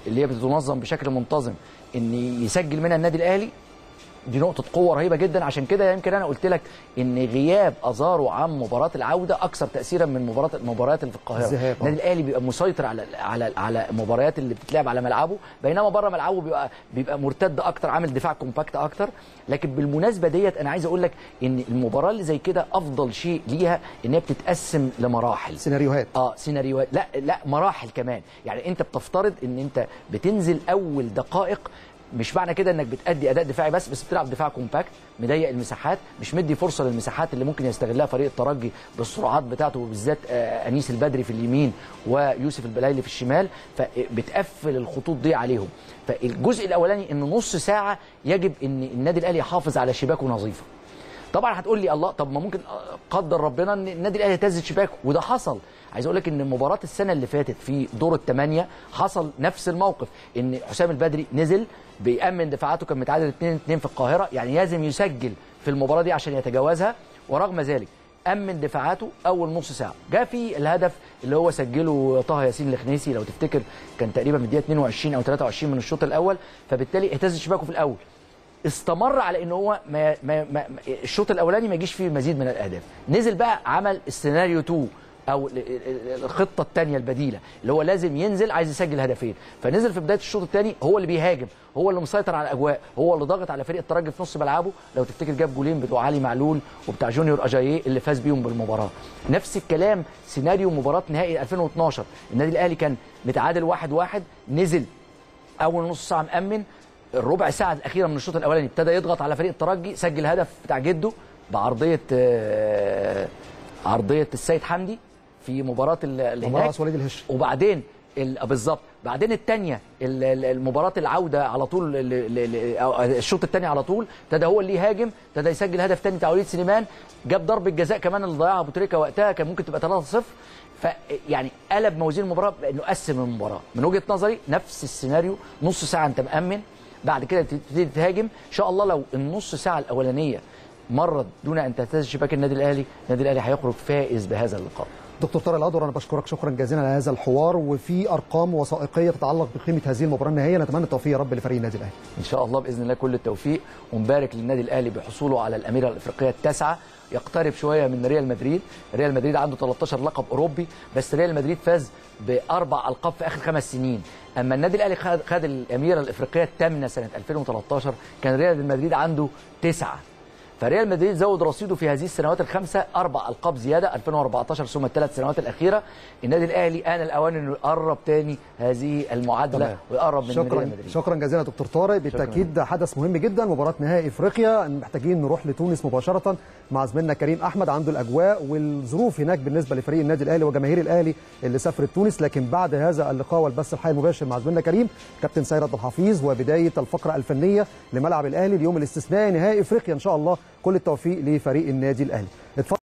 اللي هي بتنظم بشكل منتظم ان يسجل منها النادي الاهلي دي نقطة قوة رهيبة جدا عشان كده يمكن أنا قلت لك إن غياب أزارو عن مباراة العودة أكثر تأثيرا من مباراة المباريات اللي في القاهرة. الذهاب، آه. النادي الأهلي بيبقى مسيطر على على على المباريات اللي بتتلعب على ملعبه بينما بره ملعبه بيبقى بيبقى مرتد أكتر عامل دفاع كومباكت أكتر لكن بالمناسبة ديت أنا عايز أقول لك إن المباراة اللي زي كده أفضل شيء ليها إن هي بتتقسم لمراحل. سيناريوهات اه سيناريوهات لا لا مراحل كمان يعني انت بتفترض ان انت بتنزل اول دقائق مش معنى كده انك بتأدي اداء دفاعي بس بس بتلعب دفاع كومباكت مضيق المساحات مش مدي فرصه للمساحات اللي ممكن يستغلها فريق الترجي بالسرعات بتاعته وبالذات آه، انيس البدري في اليمين ويوسف البلايلي في الشمال فبتقفل الخطوط دي عليهم فالجزء الاولاني ان نص ساعه يجب ان النادي الاهلي يحافظ على شباكه نظيفه طبعا هتقول لي الله طب ما ممكن قدر ربنا ان النادي الاهلي يهتز شباكه وده حصل عايز اقول لك ان مباراه السنه اللي فاتت في دور الثمانيه حصل نفس الموقف ان حسام البدري نزل بيأمن دفاعاته كان متعادل 2 2 في القاهره يعني لازم يسجل في المباراه دي عشان يتجاوزها ورغم ذلك امن دفاعاته اول نص ساعه جاء في الهدف اللي هو سجله طه ياسين الخنيسي لو تفتكر كان تقريبا من الدقيقه 22 او 23 من الشوط الاول فبالتالي اهتز شباكه في الاول استمر على ان هو ما ما ما الشوط الاولاني ما يجيش فيه مزيد من الاهداف نزل بقى عمل السيناريو 2 او ال- ال- الخطه الثانيه البديله اللي هو لازم ينزل عايز يسجل هدفين فنزل في بدايه الشوط الثاني هو اللي بيهاجم هو اللي مسيطر على الاجواء هو اللي ضاغط على فريق الترجي في نص ملعبه لو تفتكر جاب جولين بتوع علي معلول وبتاع جونيور اجاييه اللي فاز بيهم بالمباراه نفس الكلام سيناريو مباراه نهائي 2012 النادي الاهلي كان متعادل 1-1 واحد واحد نزل اول نص ساعه مأمن الربع ساعه الاخيره من الشوط الاولاني ابتدى يضغط على فريق الترجي سجل هدف بتاع جده بعرضيه آه، عرضيه السيد حمدي في مباراه ال- اللي مباراه هناك راس وليد الهش وبعدين ال- بالظبط بعدين الثانيه المباراه العوده على طول ال- ال- ال- أو الشوط الثاني على طول ابتدى هو اللي يهاجم ابتدى يسجل هدف ثاني بتاع وليد سليمان جاب ضربه جزاء كمان اللي ضيعها ابو تريكه وقتها كان ممكن تبقى 3-0 فيعني قلب موازين المباراه بانه قسم المباراه من وجهه نظري نفس السيناريو نص ساعه انت مامن بعد كده تبتدي تهاجم ان شاء الله لو النص ساعه الاولانيه مرت دون ان تهتز شباك النادي الاهلي النادي الاهلي هيخرج فائز بهذا اللقاء دكتور طارق الادور انا بشكرك شكرا جزيلا على هذا الحوار وفي ارقام وثائقيه تتعلق بقيمه هذه المباراه النهائيه نتمنى التوفيق يا رب لفريق النادي الاهلي ان شاء الله باذن الله كل التوفيق ونبارك للنادي الاهلي بحصوله على الاميره الافريقيه التاسعه يقترب شويه من ريال مدريد ريال مدريد عنده 13 لقب اوروبي بس ريال مدريد فاز باربع القاب في اخر خمس سنين اما النادي الاهلي خد, خد الاميره الافريقيه الثامنه سنه 2013 كان ريال مدريد عنده تسعه فريال مدريد زود رصيده في هذه السنوات الخمسه اربع القاب زياده 2014 ثم الثلاث سنوات الاخيره النادي الاهلي ان الاوان انه يقرب تاني هذه المعادله تمام. ويقرب من شكرا ريال مدريد شكرا جزيلا يا دكتور طارق بالتاكيد ده حدث مهم جدا مباراه نهائي افريقيا محتاجين نروح لتونس مباشره مع زميلنا كريم احمد عنده الاجواء والظروف هناك بالنسبه لفريق النادي الاهلي وجماهير الاهلي اللي سافرت تونس لكن بعد هذا اللقاء والبث الحي المباشر مع زميلنا كريم كابتن سيد عبد الحفيظ وبدايه الفقره الفنيه لملعب الاهلي اليوم الاستثنائي نهائي افريقيا ان شاء الله كل التوفيق لفريق النادي الاهلي اتفضل